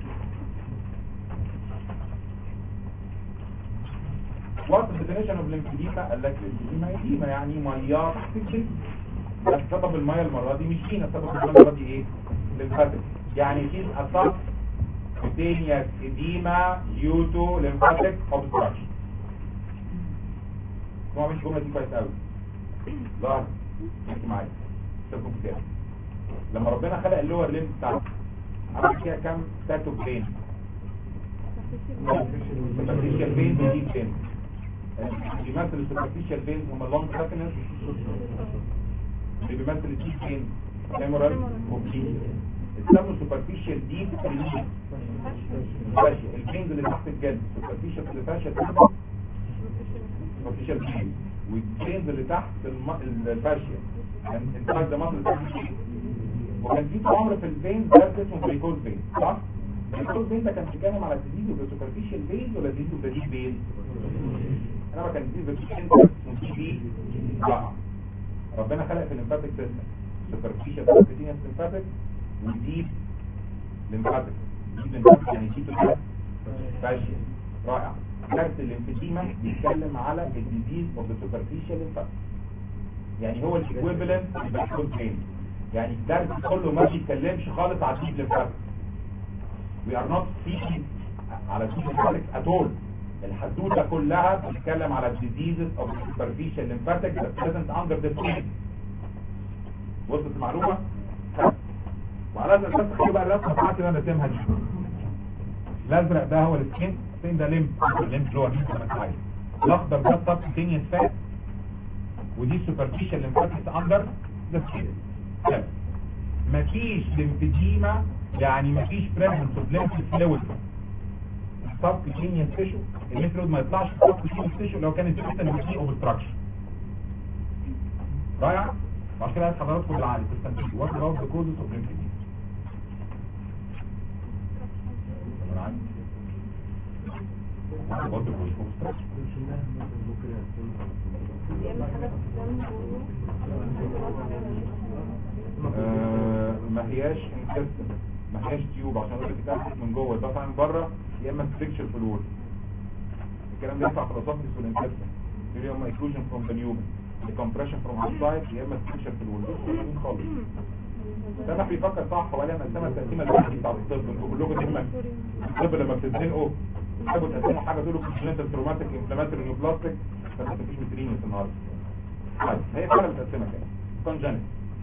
وات الديفينيشن اوف ليمفيديما قال لك ليمفيديما اديما يعني ميه تحت الجسم بس سبب الميه المره دي مش فينا سبب الميه المره دي ايه ليمفاتيك يعني في اثار كوتينيوس اديما due to lymphatic obstruction هو مش الجمله دي كويس قوي ظهر انت معايا سيبكم كده لما ربنا خلق اللور ليمف بتاعته عمل فيها كام ستاتو برين superficial veins وديب veins اللي بيمثل السوبرفيشال فينز هم اللونج ساكنس اللي بيمثل الديب فينز هيمورال وبليد السمو سوبرفيشال ديب فينز فاشيا الفينز اللي تحت الجلد سوبرفيشال اللي فاشيا تحت سوبرفيشال فينز والفينز اللي تحت الم- الفاشيا انتاج ده مصر وكان في عمر في الفينز ده اسمه بريكوز فينز صح؟ البريكوز فينز ده كان بيتكلم على الديزيز اوف سوبرفيشال فينز ولا ديزيز اوف ديب فينز؟ انا ما كان دي بتشين ودي بي لا ربنا خلق في الليمفاتيك سيستم سوبرفيشال سبكتينيوس ليمفاتيك وديب ليمفاتيك ديب ليمفاتيك يعني ديب ليمفاتيك فاشيا رائع درس الليمفيديما بيتكلم على الديزيز اوف ذا سوبرفيشال ليمفاتيك يعني هو الايكويفالنت للباكتون فين يعني الدرس كله ما بيتكلمش خالص على الديب ليمفاتيك we are not speaking على الديب ليمفاتيك at all الحدوته كلها بتتكلم على diseases of the superficial lymphatic that present under the skin وصلت المعلومة؟ وعلى هذا الاساس خلي بقى الرسمة بتاعتي اللي انا راسمها دي الازرق ده هو السكين فين ده ليمف الليمف اللي هو الليمف زي ما انت عايز الاخضر ده subcutaneous fat ودي superficial lymphatic under the skin حلو. مفيش ليمفيديما يعني مفيش presence of lymph fluid subcutaneous tissue الميثود ما يطلعش subcutaneous tissue لو كانت system فيه obstruction رائع وعشان كده عايز حضراتكم بالعقل تستنتجوا what about the causes of lymphedema أنا عندي what about the causes of obstruction آه، ما هياش انكستم ما هياش تيوب عشان اقول لك تتاكد من جوه يدفع من بره يا اما ستريكشر في الوول الكلام ده ينفع في الاسوفيس والانتستم يا اما اكلوجن فروم ذا نيومن كومبريشن فروم اوتسايد يا اما ستريكشر في الوول دول مهمين خالص ده بيفكر صح هو ليه مقسمه التقسيمه الوحيده بتاع الطب انتوا كلكم دايما الطب لما بتتزنقوا بتحبوا تقسموا حاجه تقولوا كونجنتال تروماتيك انفلاماتوري نيوبلاستيك بس مفيش مترينيس النهارده طيب هي فعلا متقسمه كده كونجنت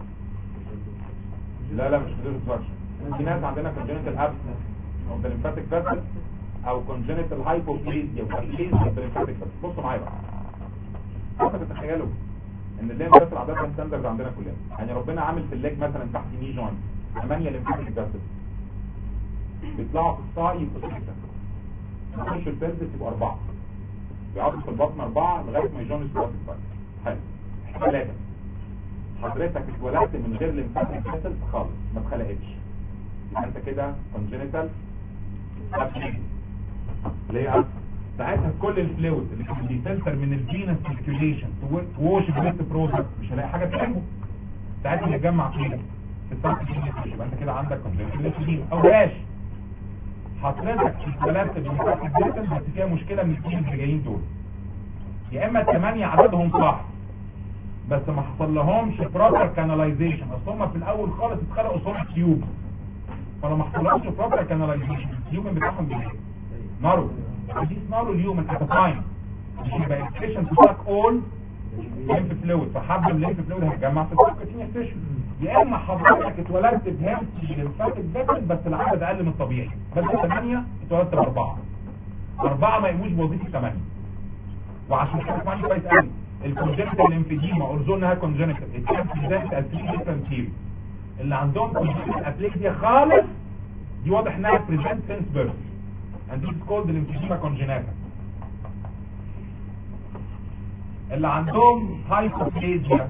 لا لا مش كده ستراكشر في ناس عندنا congenital abscess of the lymphatic vessel او congenital hypoplasia وابليزيا of the lymphatic vessel بصوا معايا بقى ممكن تتخيلوا ان الليمف فاسل عادة ستاندرد عندنا كلنا يعني ربنا عامل في الليج مثلا تحت ني جوينت 8 lymphatic vessel بيطلعوا في الصاع يبقوا 6 يخشوا البلفس يبقوا 4 بيقعدوا في البطن 4 لغايه ما يجونوا الثوراسيك فاسل حلو ثلاثة حضرتك اتولدت من غير ليمفاتيك فاسل خالص ما اتخلقتش يبقى انت كده congenital abscess اللي هي ساعتها كل الفلويد اللي كان بيفلتر من الفينس سيركيوليشن توش البيست برودكت مش هلاقي حاجه تحبه ساعتها يتجمع فين في السيركيوليشن يبقى انت كده عندك congenital او بلاش حضرتك اتولدت بليمفاتيك فاسل بس فيها مشكله من الاثنين اللي جايين دول يا اما الثمانيه عددهم صح بس ما حصل لهمش بروبر كاناليزيشن اصل هم في الاول خالص اتخلقوا صوره تيوب فلما حصلهمش بروبر كاناليزيشن التيوب بتاعهم بيجي نارو دي نارو اليومن ات تايم مش يبقى اكسبشن تو ساك اول ليمف فلويد فحب الليمف فلويد هيتجمع في السكتين تيشو يا اما حضرتك اتولدت بهيمتي ليمفاتيك فيسل بس العدد اقل من الطبيعي بدل 8 اتولدت باربعه اربعه ما يقوموش بوظيفه 8 وعشان كده اسمعني كويس قوي الكونجنتال ليمفيديما اورزونها كونجنتال الكام بريزنت از 3 ديفرنت ثيري اللي عندهم كونجنتال ابليكسيا خالص دي واضح انها بريزنت سينس بيرث and this is called lymphedema congenita اللي عندهم هايبوبليزيا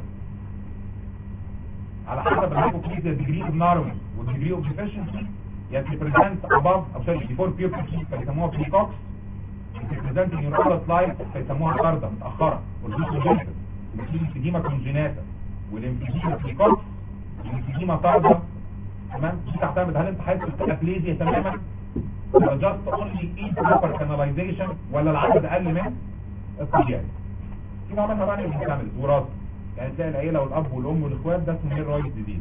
على حسب الهايبوبليزيا degree of narrowing والdegree of deficiency يا present above او sorry before puberty فيسموها precox present in your adult life فيسموها طاردة متأخرة والديسوجينيتال والليمفيديما كونجيناتا والليمفيديما precox والليمفيديما طاردة تمام دي تعتمد هل انت حاسس بالابليزيا تماما ولا just only improper canalization ولا العدد اقل من الطبيعي في نوع منها بقى اللي بتعمل وراثه يعني تلاقي العيله والاب والام والاخوات ده اسمه مير رايت ديزيز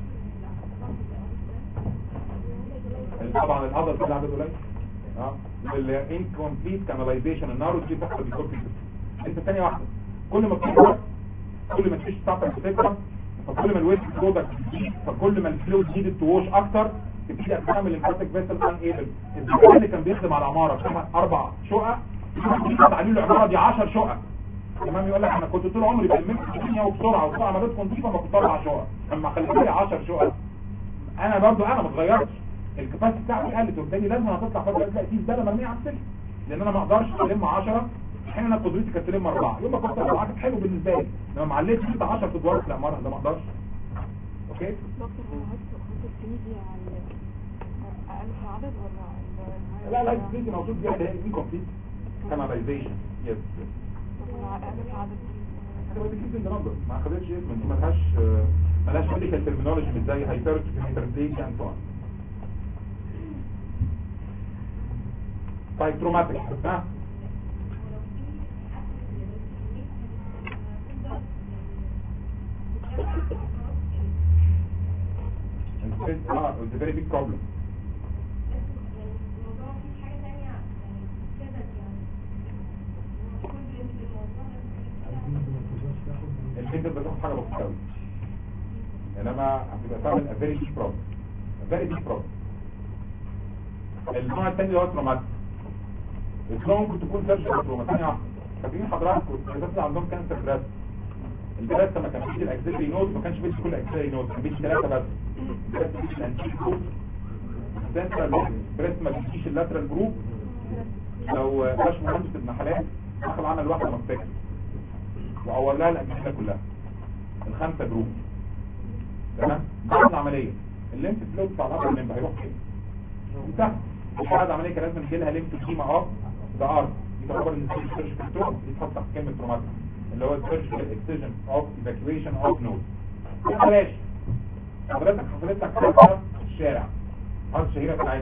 طبعا الادلت اللي عدد قليل اه الانكمبليت كاناليزيشن النارو دي بتحصل بيكون في انت ثانيه واحده كل ما بتكبر كل ما التيش بتاعتك بتكبر فكل ما الويت برودكت بتزيد فكل ما الفلويد نيدد توش اكتر تبتدي تعمل الانفاتيك فيسل ان ايبل الزكاه اللي كان بيخدم على العماره بتاعها اربع شقق يحط عليه العماره دي 10 شقق تمام يقول لك انا كنت طول عمري بلمس الدنيا وبسرعه وبسرعه عملتكم نظيفه ما كنت اربع شقق اما خليت لي 10 شقق انا برضو انا ما اتغيرتش الكباسيتي بتاعتي قلت وبالتالي لازم هتطلع فتره تلاقي فيه زباله مرميه على السلم لان انا ما اقدرش الم 10 حين انا قدرتي كانت تلم اربعه يوم ما كنت اربعه كانت حلو بالنسبه لي لما معليت انت 10 ادوار في العماره ده ما اقدرش اوكي دكتور هو هات هات الكنيدي على اقل في عدد ولا لا لا الكنيدي موجود فيها اللي هي انكمبليت كاناليزيشن يس على اقل في عدد انا بدي كيس النمبر ما خدتش اسم دي ملهاش ملهاش ميديكال ترمينولوجي مش زي هايبرتروفي هايبرتيشن اند سو طيب تروماتيك ها It's ah, it's a very big problem. الفكرة بتاخد حاجة بسيطة قوي انما هتبقى تعمل a very big problem a very big problem النوع الثاني اللي هو التروماتيك التروما ممكن تكون سيرجيكال تروما ثانية واحدة فاكرين حضراتكم الناس اللي عندهم كانسر بريست البريست لما كان بيجي الاكسلري نود ما كانش بيجي كل الاكسلري نود كان بيجي ثلاثة بس البريست بيجي الانتيك جروب السنترال بريست ما بيجيش اللاترال جروب لو باش مهندس ابن حلال دخل عمل واحدة مفتكر وأول لها الأجهزة كلها الخمسة جروب تمام بعد العملية الليمف فلوت بتاع الأرض الليمف هيروح فين انتهى بعد العملية كان لازم يجي لها ليمف كيما اوف ذا ارض دي تعتبر ان السيرش كنترول يتحط تحت كلمة تروماتيك اللي هو السيرجيكال اكسجن اوف ايفاكيويشن اوف نود بلاش حضرتك حصلت لك حاجة في الشارع حاجة الشهيرة بتاعتها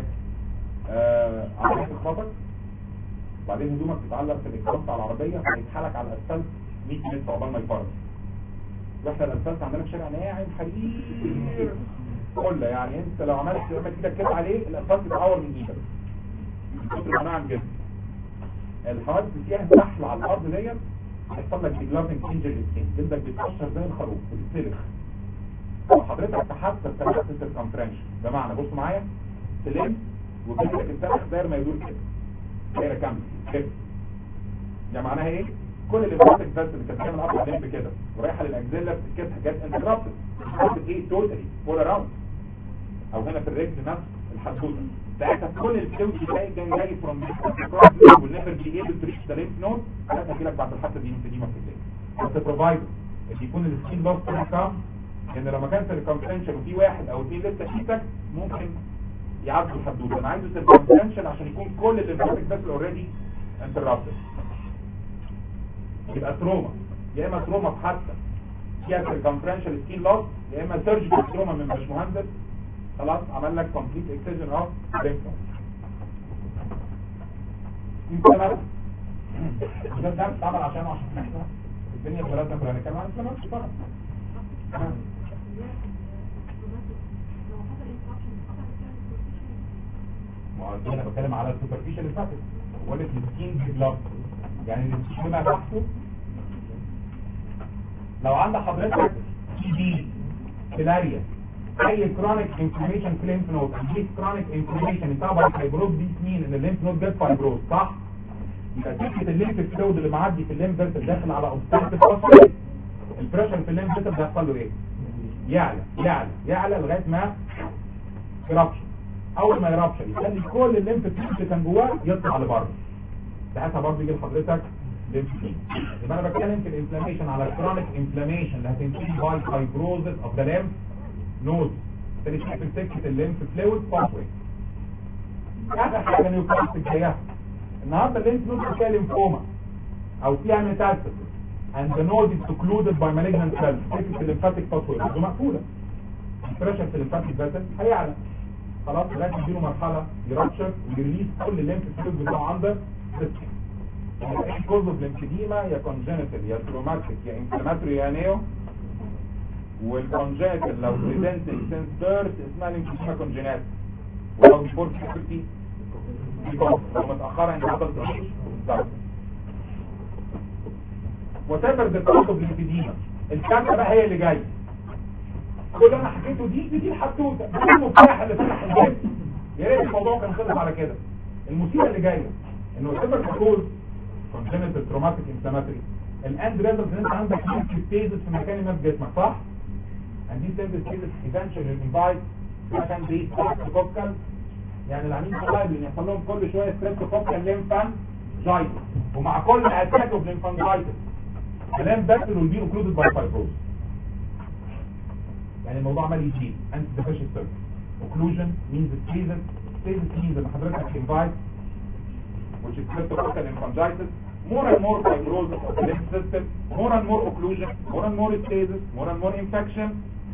آه عملية اخبطك وبعدين هدومك تتعلق في الاكسام بتاع العربية هيتحلك على الاسفلت 100 متر عقبال ما يفرج واحنا الاسفلت عندنا في شارع ناعم حرير كله يعني انت لو عملت عملت ايدك كده عليه الاسفلت يتعور من ايدك من كتر ما ناعم جدا الحوادث اللي فيها السحل على الارض ديت هيحصل لك ديجلافنج انجري سكين جلدك بيتقشر زي الخروف بتتسلخ وحضرتك تحت تحت الكونفرنش بمعنى بص معايا تلم وجلدك اتسلخ داير ما يدور كده دايره كامله كده يعني معناها ايه كل الانفاتك بس اللي كانت بتعمل ابر ليمب كده ورايحه للاجزله بتتكتها جت انترابتد انترابتد ايه توتالي فول اراوند او هنا في الرجل نفس الحدوته ساعتها كل الفلويد بتلاقي جاي جاي فروم والنفر بي ايبل تو ريتش ذا ليمف نود ساعتها هجي لك بعد الحادثه دي انفيديما في الرجل بس بروفايدر اللي يكون السكين لوس كام ان لما كان سيركمفرنشال وفي واحد او اثنين لسه شيتك ممكن يعدوا الحدوته انا عايزه سيركمفرنشال عشان يكون كل الانفاتك بس اوريدي انترابتد يبقى تروما يا اما تروما في حادثه فيها سيركمفرنشال سكين لوس يا اما سيرجيكال تروما من مش مهندس خلاص عمل لك كومبليت اكسجن اوف ليمف يمكن بس ده ده اتعمل عشان عشان احنا الدنيا بلادنا كلها نتكلم عن الفلامات فقط ما هو انا بتكلم على السوبرفيشال ليمفاتيك بقول لك السكين ديفلوب يعني السكين بما تحته لو عند حضرتك تي بي فيلاريا اي كرونيك انفلاميشن في الليمف نود دي كرونيك انفلاميشن يتابع الفايبروز دي سنين ان الليمف نود جت فايبروز صح يبقى فكره الليمف فلويد اللي معدي في الليمف فيسل داخل على اوبستراكتيف فاسل البريشر في الليمف فيسل بيحصل له ايه يعلى يعلى يعلى لغايه ما يرابشن اول ما يرابشن يخلي كل الليمف فلويد اللي كان جواه يطلع لبره ساعتها برضه يجي لحضرتك ليمف فلويد يبقى انا بتكلم في الانفلاميشن على الكرونيك انفلاميشن اللي هتنتهي باي فايبروزس اوف ذا ليمف نود تاني شيء في سكه الليمف فلويد باثوي اخر حاجه نيوكلاستيك زيها النهارده الليمف نود فيها ليمفوما او فيها ميتاستاسيس and the node is secluded by malignant cells سكه الليمفاتيك باثوي برضه مقفوله البريشر في الليمفاتيك فاسل هيعلى خلاص لغايه يجيله مرحله يرابشر ويريليز كل الليمف فلويد بتاعه عند السيستم ايه كوز اوف ليمفيديما يا كونجنتال يا تروماتيك يا انفلاماتوري يا نيو والكونجنتال لو بريزنتنج سينس بيرث اسمها ليمفيديما كونجنات ولو بيفور سيكورتي لو متاخره انت حصلت بالظبط وتابر ذا كوز اوف ليمفيديما الكارته بقى هي اللي جايه كل اللي انا حكيته دي دي الحدوته دي المفتاح اللي فتح الجسم يا ريت الموضوع كان خلص على كده المصيبه اللي جايه انه يعتبر كوز congenital traumatic inflammatory الاند ريزلت ان انت عندك ستيزس في مكان ما في جسمك صح؟ and these ستيزس eventually invite مكان دي streptococcal يعني العميل طالب ان يحصل لهم كل شويه streptococcal lymphangitis ومع كل اتاك اوف lymphangitis كلام بس will be occluded by fibrosis يعني الموضوع عمال يزيد anti deficient circuit occlusion means stasis stasis means ان حضرتك invite which is streptococcal lymphangitis more and more fibrosis of the lymph system more and more occlusion more and more stasis more and more infection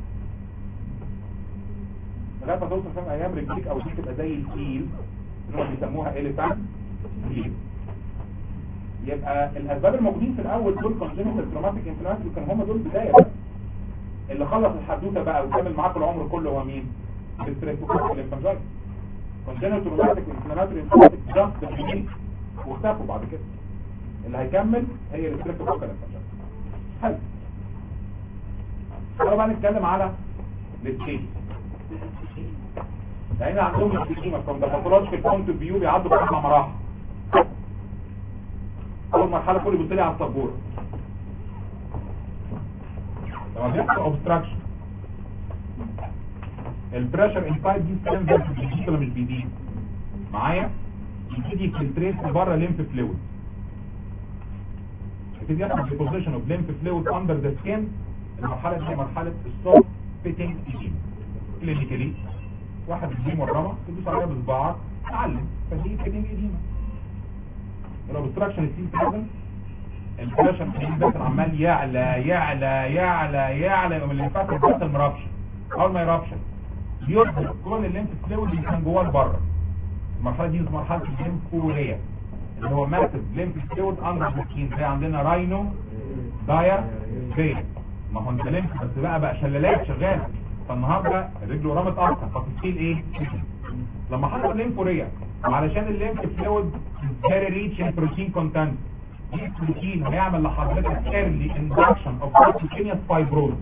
لغايه ما توصل في ايام رجليك او دي تبقى زي الفيل اللي هم بيسموها elephant فيل يبقى الاسباب الموجودين في الاول دول congenital traumatic inflammatory كانوا هم دول البدايه بقى اللي خلص الحدوته بقى وكمل معاك العمر كله هو مين؟ الستريبتوكوكال lymphangitis congenital traumatic inflammatory inflammatory just the واختفوا بعد كده اللي هيكمل هي الستريبتوكوكال lymphangitis حلو تعالوا بقى نتكلم على الستيج لان عندهم السكيمه from the pathological point of view بيعدوا باربع مراحل اول مرحله كل بيبص لي على السبوره لما بيحصل obstruction البريشر انسايد دي ستاند ده بيزيد ولا مش بيزيد معايا يبتدي يفلتريت بره ليمف فلويد يبتدي يحصل ديبوزيشن اوف ليمف فلويد اندر ذا سكين المرحله دي مرحله ستوب فيتنج ايديم كلينيكالي واحد بيجي مرمى تدوس عليها بصباعك تعلم فدي فيتنج ايديم الاوبستراكشن السي 7 البريشر في عمال يعلى يعلى يعلى يعلى يقوم الليمفات بتاعت المرابشن اول ما يرابشن بيخرج كل الليمف فلويد اللي كان جواه لبره المرحله دي اسمها مرحله الليمفوريا اللي هو ماسف ليمف فلويد اندر ذا سكين زي عندنا راينو دايا فين ما هو انت ليمف بس بقى بقى شلالات شغاله فالنهارده الرجل ورمت اكتر فتسكيل ايه لما حصل ليمفوريا وعلشان الليمف فلويد فيري ريتش ان بروتين كونتنت البروتين هيعمل لحضرتك early induction of subcutaneous fibrosis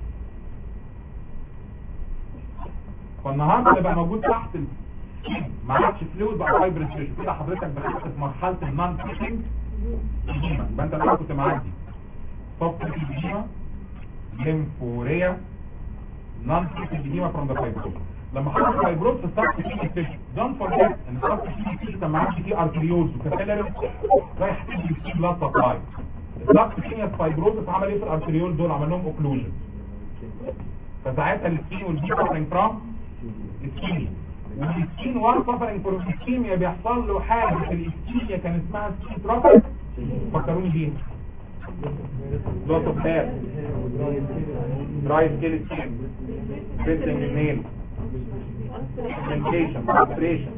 فالنهارده اللي بقى موجود تحت ال... ما عادش فلويد بقى فايبرس تيشو كده حضرتك دخلت في مرحله النون تيشنج يبقى انت لو كنت معدي سوفت ايديما ليمفوريا نون تيشنج ايديما فروم ذا فايبروز لما حصل فايبروز في السبت تيشنج تيشو دونت فورجيت ان السبت تيشنج تيشو كان ما عادش فيه ارتريولز وكابيلاريز رايح تدي فيه بلاد سبلاي السبت تيشنج فايبروز عمل ايه في الارتريول دول عمل لهم اوكلوجن فساعتها السكين والدي سفرنج فروم اسكيميا والسكين وان سفرنج فروم اسكيميا بيحصل له حاجه في الاسكيميا كان اسمها سكين تروفيك فكروني بيها لوس اوف هير دراي سكيل سكين بريسنج النيل سنسيشن فرستريشن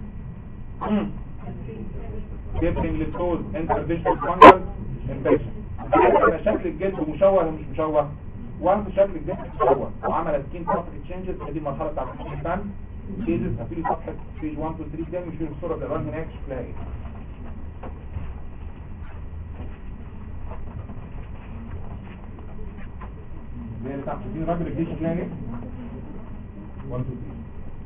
ديبرينج للتوز انترديشنال فانجل انفكشن يبقى شكل الجلد مشوه ولا مش مشوه وانت شكل الجسم مشوه وعمل سكين تروفيك تشينجز دي المرحله بتاعت الانسان كيزز هتيجي صفحه بيج 1 2 3 تاني مش الصوره الالوان هناك شكلها ايه زي اللي تحت شايفين الراجل الجيش شكلها ايه 1 2 3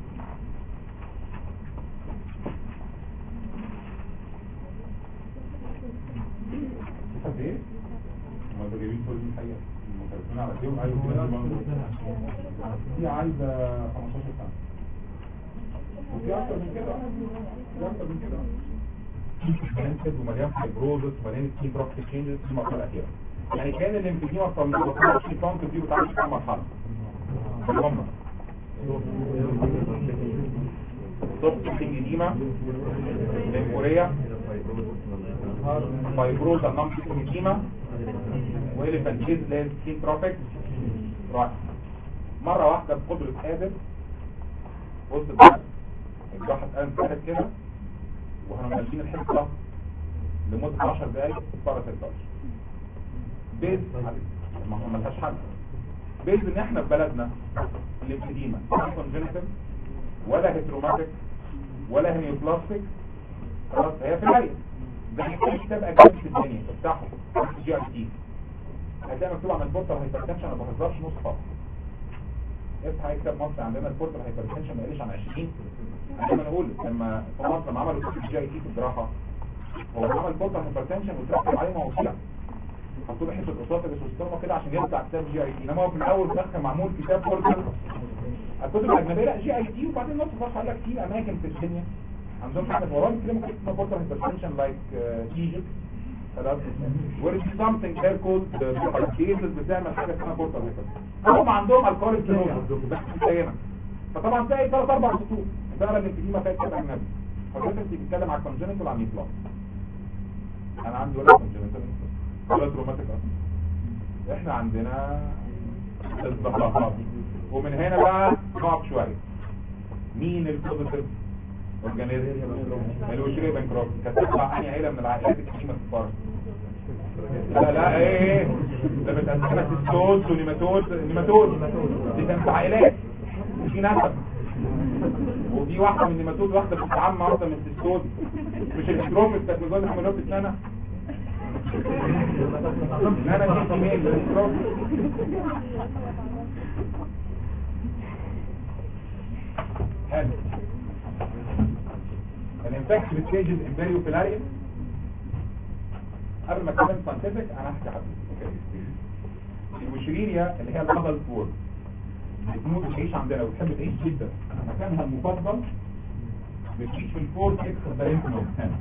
شايف ايه؟ ما انتوا جايبين صور دي الحقيقه المترجمين على ايه وعايزوا كده دي عايزه 15 سنه وفي اكتر من كده في اكتر من كده بلانكد ومليان فايبروزس ومليان سكين بروكس تشينجز في المرحله الاخيره يعني كان الانفيديما في 20 بونت دي بتاعت كام مرحله هم توب انجديما ليمفوريا فايبروز النمط انجديما والفانتيز اللي هي سكين تروفيك راح مرة واحدة بقدرة قادر وسط الدرس الجراحة اتقامت كده وهنملين الحصة لمدة 10 دقايق بره 16 بيز ما هو ملهاش حل بيز ان احنا في بلدنا الانفديما لا كونجنتال ولا هيتروماتيك ولا هيميوبلاستيك خلاص هي في العين ده هيكون كتاب اجنبي في الدنيا افتحه جي ار تي هتلاقي مكتوب عن البورتال هايبرتنشن انا ما بهزرش نص خالص افتح اي كتاب مصري عندنا البورتال هايبرتنشن ما يقلش عن 20 عندما نقول لما في مصر لما عملوا جي اي تي في الجراحه هو عمل بورتال هايبرتنشن وتركب عليه مواضيع حطوا له حته اسوفاجس وستوما كده عشان يطلع كتاب جي اي تي انما هو في الاول في الاخر معمول كتاب بورتال الكتب الاجنبيه لا جي اي تي وبعدين نص صفحه قال لك في اماكن في الدنيا عندهم حاجه وراهم كلمه كده اسمها بورتال هايبرتنشن لايك ايجيبت خلاص where is something there called the cases بتعمل حاجه اسمها بورتال هايبرتنشن هم عندهم الكوريك بس زينا فطبعا تلاقي ثلاث اربع سطور فعلا الانفيديما فيها كتاب اجنبي حضرتك بتتكلم على الكونجنتال عن الاطلاق انا عندي ولا كونجنتال ولا تروماتيك اصلا احنا عندنا الضغطات ومن هنا بقى نقف شويه مين البوزيتيف اورجانيزم الوشري بنكروب كانت تطلع انهي عيله من العائلات الكريمه في الفرد لا لا ايه ايه ده بتقسمها سيستوز ونيماتود نيماتود دي كانت عائلات وفي نسب وفي واحده من النيماتود واحده بتتعمى واحده من السيستوز مش الهيدروم التكنولوجيا اللي عملوها في سنه انا دي مين الهيدروم حلو الانفكشن ستيجز امبريو فيلاريا قبل ما اتكلم ساينتفك انا هحكي عنه الوشريريا اللي هي الادلت وورد بتموت تعيش عندنا وتحب تعيش جدا مكانها المفضل بتعيش في الفور اكس بالانت نود هنا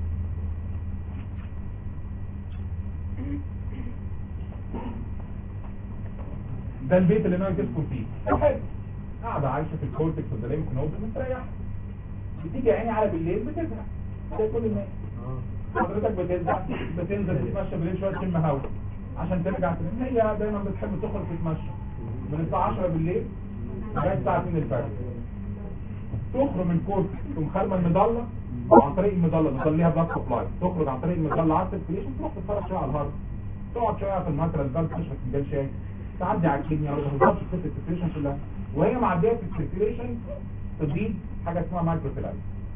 ده البيت اللي انا تسكن فيه حلو قاعده عايشه في الكورتكس والبالانت نود مستريحه بتيجي عيني على بالليل بتزهق زي كل الناس حضرتك بتزهق بتنزل تتمشى بالليل شويه تشم هوا عشان ترجع تنام هي دايما بتحب تخرج تتمشى من الساعه 10 بالليل لغايه الساعه 2 الفجر تخرج من كورتكس تقوم خارمه المظله عن طريق المظله المظله ليها بلاك سبلاي تخرج عن طريق المظله على السيركيليشن تروح تتفرج شويه على الهارد تقعد شويه في الماترا البلد تشرب فنجان شاي تعدي على الكيمياء ما تهزرش في السيركيليشن كلها وهي معديه في السيركيليشن تضيف حاجه اسمها مايكرو فيلاي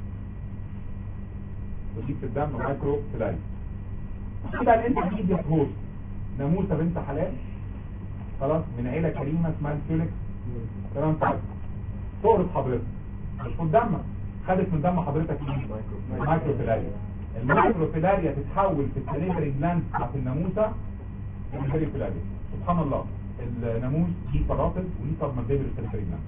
تضيف في الدم مايكرو فيلاي كده الانت دي هوست ناموسه بنت حلال خلاص من عيله كريمه اسمها الفيليكس تمام طيب تقرص حضرتك مش من دمك خدت من دم حضرتك ايه مايكرو فيلاريا المايكرو فيلاريا تتحول في السليفري جلاند بتاعت الناموسه للفيري فيلاريا سبحان الله الناموس ليه فراتس وليه سب مانديبل السليفري جلاند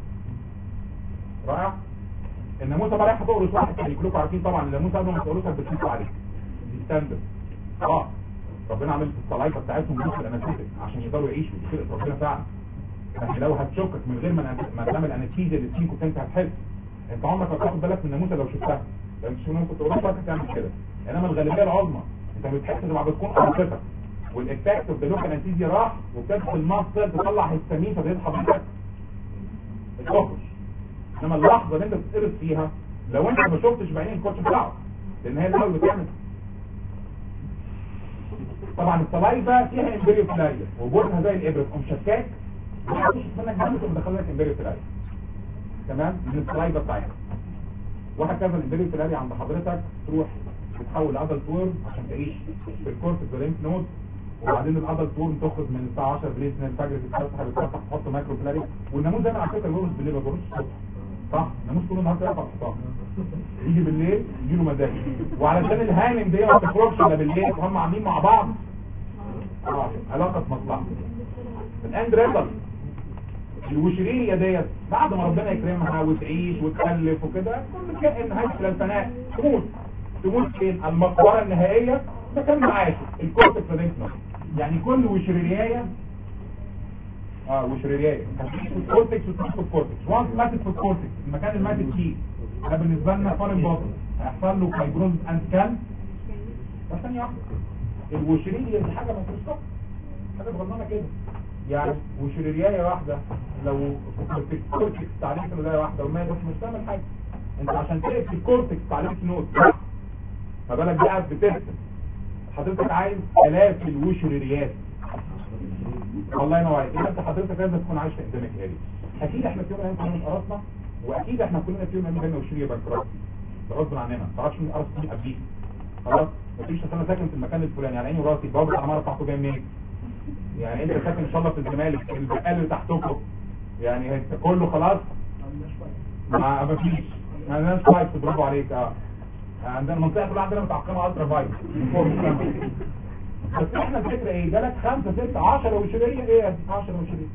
رائع الناموسه بقى رايحه تقرص واحد يعني كلكم عارفين طبعا الناموسه قبل ما تقرصها بتشوف عليك دي ستاندرد اه ربنا عامل في الصلايفه بتاعتهم جزء الانستيك عشان يقدروا يعيشوا دي خلقه ربنا فعلا لكن لو هتشكك من غير ما ما تعمل انستيزيا للسين كنت انت هتحس انت عمرك ما تاخد بالك من الناموسه لو شفتها لو مش الناموسه تقرصها هتعمل كده انما الغالبيه العظمى انت بتحس لما بتكون قرصتك والافكت اوف ذا لوكال انستيزيا راح وبتدخل المصدر تطلع هيستامين فبيصحى حضرتك الكفر انما اللحظه اللي انت بتتقرص فيها لو انت ما شفتش بعينين الكوتش بتاعه لان هي الاول بتعمل طبعا الصلايفه فيها امبريو فلايا وبورنها زي الابره تقوم شكاك وتخش منك دم تقوم مدخل لك امبريو فلايا تمام من السلايفا بتاعتها وهكذا الامبريو فيلاري عند حضرتك تروح تتحول لادلت وورم عشان تعيش في الكورتكس والليمف نود وبعدين الادلت وورم تخرج من الساعه 10 بالليل من الفجر تتفتح بتفتح تحط مايكرو فيلاري والناموس ده على فكره بيرقص بالليل ما بيرقصش الصبح صح الناموس كل النهار يرفع الحصان يجي بالليل يجي له مزاج وعلشان الهانم دي ما تخرجش الا بالليل وهم عاملين مع بعض آه، علاقه مصلحه الاند ريزلت الوشريريا ديت بعد ما ربنا يكرمها وتعيش وتخلف وكده كل كائن هيك الى الفناء تموت تموت فين المقبره النهائيه مكان معاش الكورتكس لينكنا يعني كل وشريريايه اه وشريريايه هتعيش في الكورتكس وتموت في الكورتكس وانس ماتت في الكورتكس المكان اللي ماتت فيه ده بالنسبه لنا فارن باطن هيحصل له فايبروز اند كان بس ثانيه واحده الوشريريا دي حاجه ميكروسكوب حاجه صغننه كده يعني وشريريايه واحده لو في الكورتكس تعريف الولايه واحده وماتت مش تعمل حاجه انت عشان تقفل الكورتكس تعريف نوت ما بالك بقى بترسم حضرتك عايز الاف الوشريريات الله ينور عليك انت حضرتك لازم تكون عايش في انديميك اريا اكيد احنا في يوم من الايام كنا قرصنا واكيد احنا كلنا في يوم من الايام وشريه بنكرات غصب عننا ما تعرفش مين قرص مين قبليك خلاص مفيش اصل انا ساكن في المكان الفلاني على عيني وراسي بابا العماره بتاعته جاي منين يعني انت ساكن ان شاء الله في الزمالك البقال اللي تحتكم يعني انت كله خلاص ما ما فيش ما عندناش فايت برافو عليك اه عندنا المنطقه كلها عندنا متعقمه الترا فايت بس احنا الفكره ايه جالك خمسة ستة 10 وشريه ايه يا 10 وشريه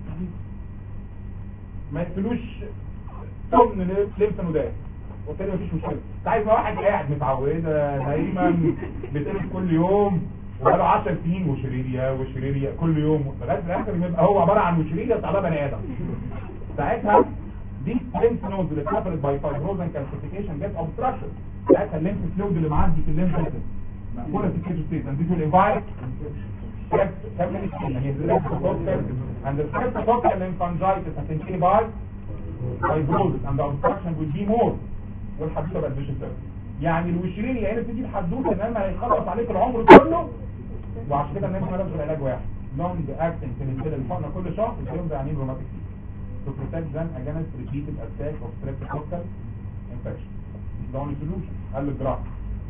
ما يقتلوش ثمن لمسه نودات وبالتالي مفيش مشكله انت عايز واحد قاعد متعوده دايما بيتقلب كل يوم وبقاله 10 سنين وشريريا وشريريا كل يوم لغايه الاخر يبقى هو عباره عن وشريريا بتاع بني ادم ساعتها دي الليمف نود اللي اتقفلت باي فايبروزن كالسيفيكيشن جت اوبستراكشن ساعتها الليمف فلويد اللي معدي في الليمف سيستم مقفوله في الكيتو ستيت اند دي الانفايت كمل السكين هي الريسبتوكال اند الريسبتوكال ليمفانجايتس هتنتهي باي fibrosis and the obstruction will be more والحدوته بقت فيشن سيركل يعني الوشريريا هنا بتيجي الحدوته ان انا هيخلص عليك العمر كله وعشان كده الناس مالهاش غير علاج واحد لونج اكتنج بنسلين الحقنه كل شهر اليوم ده يعني روماتيك to protect them against repeated attack of streptococcal infection. The only solution قال له الجراحة.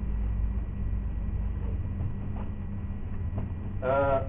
آه،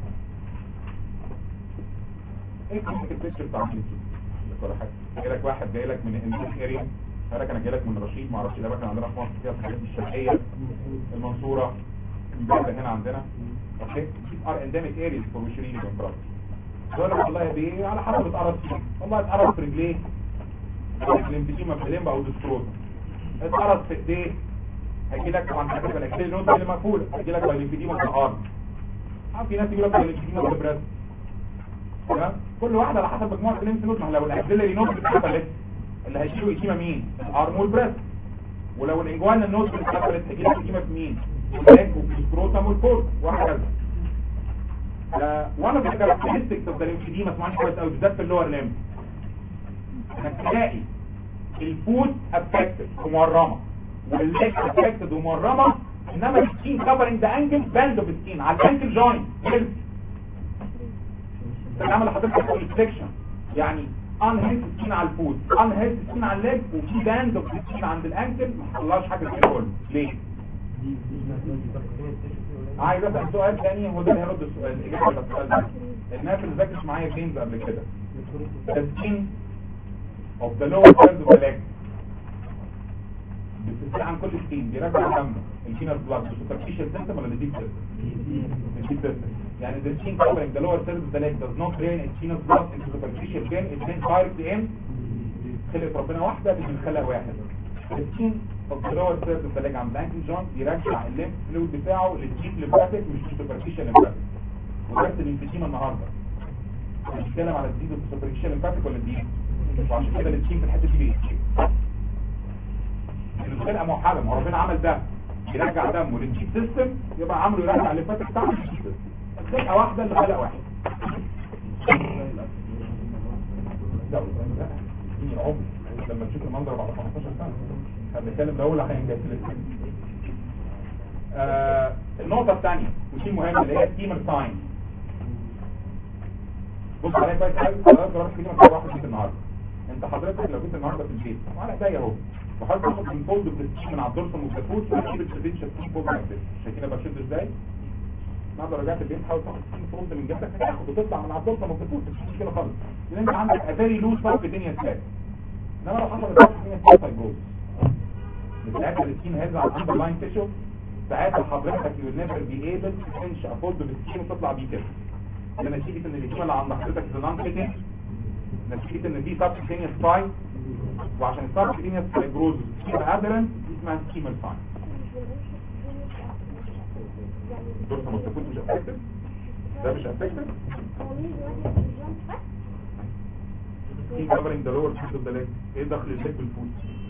ايه كلمة البيكتشر بتاع الجنسية؟ ولا حاجة جاي لك واحد جاي لك من انديك اريا قال لك انا جاي لك من رشيد مع رشيد اماكن عندنا في مصر فيها الحاجات الشرقية المنصورة امبارح هنا عندنا اوكي ار انديميك اريز فور وشريني بنفراد يقول لك والله يا بيه على حسب اتقرص فيه والله اتقرص في رجليه الانفيتيما في الليمبا او ديستروزا اتقرص في ايديه هيجي لك طبعا حاجه الاكسيل نوت اللي مقفوله هيجي لك الانفيتيما في الارض اه في ناس يقول لك الانفيتيما في البريست تمام كل واحد على حسب مجموعه الليمف نوت ما لو الاكسيلري نوت اتقفلت اللي هيشيلوا ايتيما مين الارم والبريست ولو الانجوان النوت اتقفلت هيجي لك ايتيما في مين الباك وفي السكروتم والكورت وهكذا وانا بالكاركترستكس اوف ذا ليمفيديما اسمعني كويس قوي بالذات في اللور ليمف انك تلاقي الفوت افكتد ومورمه والليج افكتد ومورمه انما السكين كفرنج ذا انجل باند اوف السكين على الانكل جوينت هيلث تعمل لحضرتك كونستكشن يعني ان هيلث سكين على الفوت ان هيلث سكين على الليج وفي باند اوف السكين عند الانكل ما حصلهاش حاجه كده كله ليه؟ عايز اسال سؤال ثاني هو ده اللي هيرد السؤال الاجابه على السؤال ده الناس اللي ذاكرت معايا جيمز قبل كده the skin of the lower third of the leg بتستطيع عن كل سكين بيرجع دم الفينر بلاد superficial system ولا الديب system الديب system يعني the skin covering the lower third of the leg does not drain its venous blood into superficial vein it drains directly in خلقت ربنا واحدة مش من خلق واحد السكين of the lower third of the leg عند الانكل جوينت يرجع الليمف فلويد بتاعه للديب لمفاتيك مش superficial لمفاتيك ودرس الانفيتيما النهارده بنتكلم على الديب superficial لمفاتيك ولا الديب وعشان كده السكين في الحته دي الخلقه موحده ما هو ربنا عمل ده يرجع دمه للجيب سيستم يبقى عمله يرجع الليمفاتيك بتاعه للجيب سيستم الخلقه واحده اللي خلق واحد لا مين العمر لما تشوف المنظر بعد 15 سنه احنا بنتكلم ده اول هينجح في آه النقطه الثانيه ودي مهمه اللي هي التيمر ساين بص عليا كويس قوي خلاص جربت كده مش واحد في النهارده انت حضرتك لو جيت النهارده في البيت وانا ايديا اهو وحضرتك تاخد من فولد بريستيج من على الدورسم والجفوت وتجيب السيرفيس شافتين فولد لايك ذس شايفين انا بشد ازاي؟ النهارده رجعت البيت حاول تاخد 60 فولد من جنبك هتاخد وتطلع من على الدورسم والجفوت مش مشكله خالص لان انت عندك اتاري لوز فاك الدنيا سلاك انما لو حصل فاك الدنيا سلاك فايبروز بتاكل السكين هينزل على الاندرلاين تيشو ساعتها حضرتك يو نيفر بي ايبل تنش افولد بالسكين وتطلع بيه كده ده نتيجه ان الهيمه اللي عند حضرتك زنان فيتنج نتيجه ان دي سبكتينيوس ساي وعشان السبكتينيوس فايبروز تبقى ادرن اسمها سكيمال ساين دول ما تكونش مش افكتد ده مش افكتد في كفرنج ذا لور سيد اوف ذا ليج ايه دخل الليج بالفوت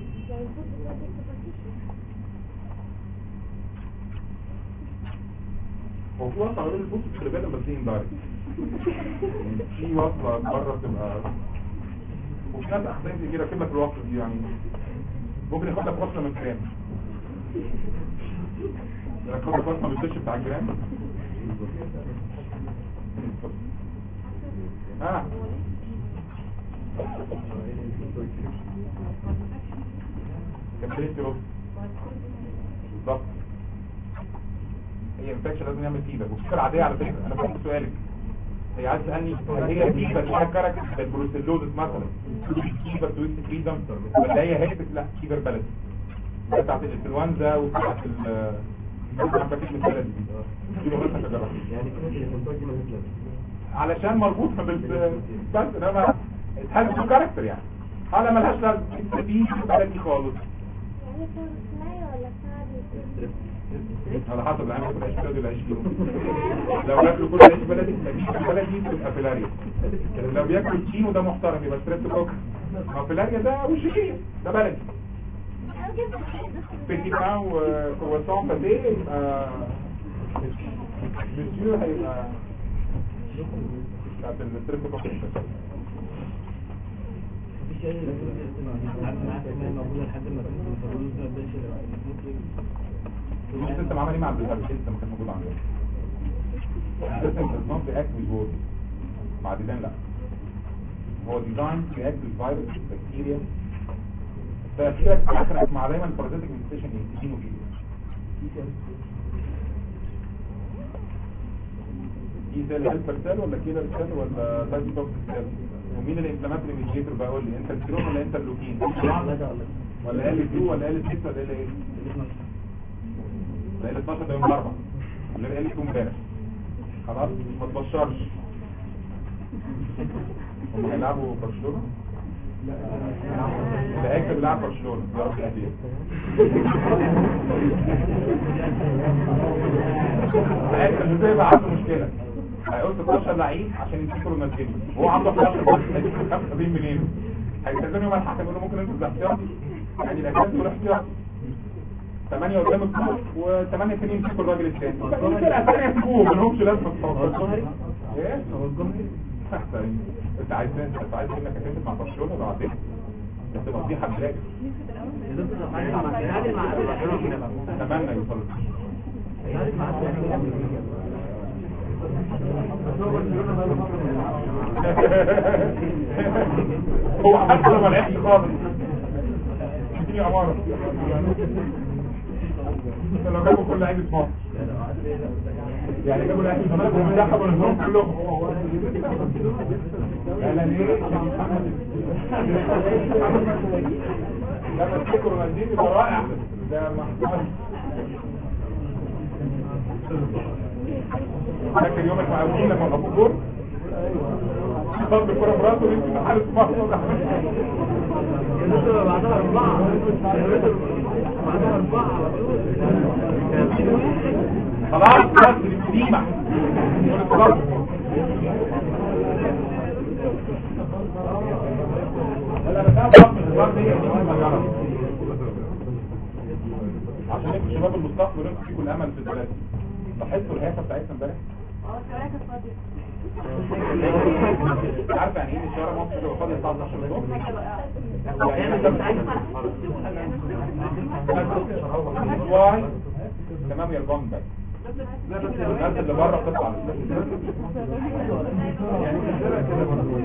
هو في وصله غير الفوت في الغالب بس دي اندايركت في وصله بره بتبقى وفي ناس احسن كده كده في الوصله دي يعني ممكن ياخد لك وصله من كريم ياخد لك وصله من الدش بتاع الجرام اه كان بريد روس بالظبط هي انفكشن لازم يعمل فيبر وفكرة عادية على فكرة انا فهمت سؤالك هي عايز تسألني هل هي فيبر فيها كاركتر زي البروسيلوزس مثلا فيبر تويست فريدم ولا هي هيبت لا فيبر بلد بتاعت الانفلونزا وبتاعت ال بتاعت البلد دي بغلطها كجراح يعني كده الكونتاكت دي مالهاش لازمه علشان مربوط بال بس انما اتحدث كاركتر يعني حالة ملهاش لازمة انت دي بلدي خالص على حسب العين ياكل عيش بلدي ولا عيش يوم لو ياكلوا كل عيش بلدي مفيش بلدي تبقى فيلاريا لو بياكلوا تشينو ده محترم يبقى ستريبت كوكس ما فيلاريا ده وشيكية ده بلدي بيتي بان وكرواسون باتيه يبقى مسيو هيبقى بتاعت الستريبت كوكس مفيش اي معاك كمان موجوده لحد ما تنزل الفلوس ده ده شيء مش لسه عمل ايه مع البلهارس لسه ما كان موجود عندنا لسه النظام في اكل الجول مع ديزاين لا هو ديزاين في اكل الفيروس بكتيريا تأثيرك اخرك مع دايما البارازيتك انفكشن يدينه ايه دي سيل هيلبر سيل ولا كيلر سيل ولا سايتوتوكسيك سيل ومين الانفلاماتوري ميديتور بقى قول لي انت الكيرون ولا انت اللوكين ولا ال 2 ولا ال 6 ولا ال ايه ال 12 ده يوم الاربعاء ولا ال 2 امبارح خلاص ما تبشرش هم هيلعبوا برشلونه ده هيكسب بيلعب برشلونه يا رب يهديه هيكسب ازاي بقى عنده مشكله هيقول 16 لعيب عشان يمسكوا رونالدينيو وهو عنده 11 بس هيجيب 75 منين هيستخدموا يوم الحكم يقول له ممكن انتوا الاحتياطي يعني الاساس دول احتياطي ثمانية قدام الكوره وثمانية تانيين يمسكوا الراجل الثاني الفرقة الثانية يسيبوه ما لهمش لازمة الظهري ايه هو الجمهوري انت عايز انت عايز انك هتمسك مع برشلونه بعدين تبقى فضيحه بلاك تعادل مع اتمنى يوصل تعادل مع هو حتى لما لعبش خالص اديني عمارة لو جابوا كل لعيبه مصر يعني جابوا لعيبه الزمالك والمنتخب ونزلهم كلهم يعني ليه لما تفكروا رونالدينيو ده رائع ده محمود فاكر يومك مع ابوه لما ابوه جول ضرب الكرة براسه ويمسك حارس مصر بعدها أربعة بعدها أربعة على طول خلاص بس القديمة خلاص لا لا ده ضغط الضغط هي دي المجرة عشان انتوا شباب المستقبل انتوا فيكم الامل في البلد لاحظتوا الهيافه بتاعتنا امبارح عارف يعني ايه الشوارع مصر تبقى فاضيه الساعه 12 الظهر يعني مثلا واي تمام يا البان باك الناس اللي بره بتطلع على يعني كده كده برضه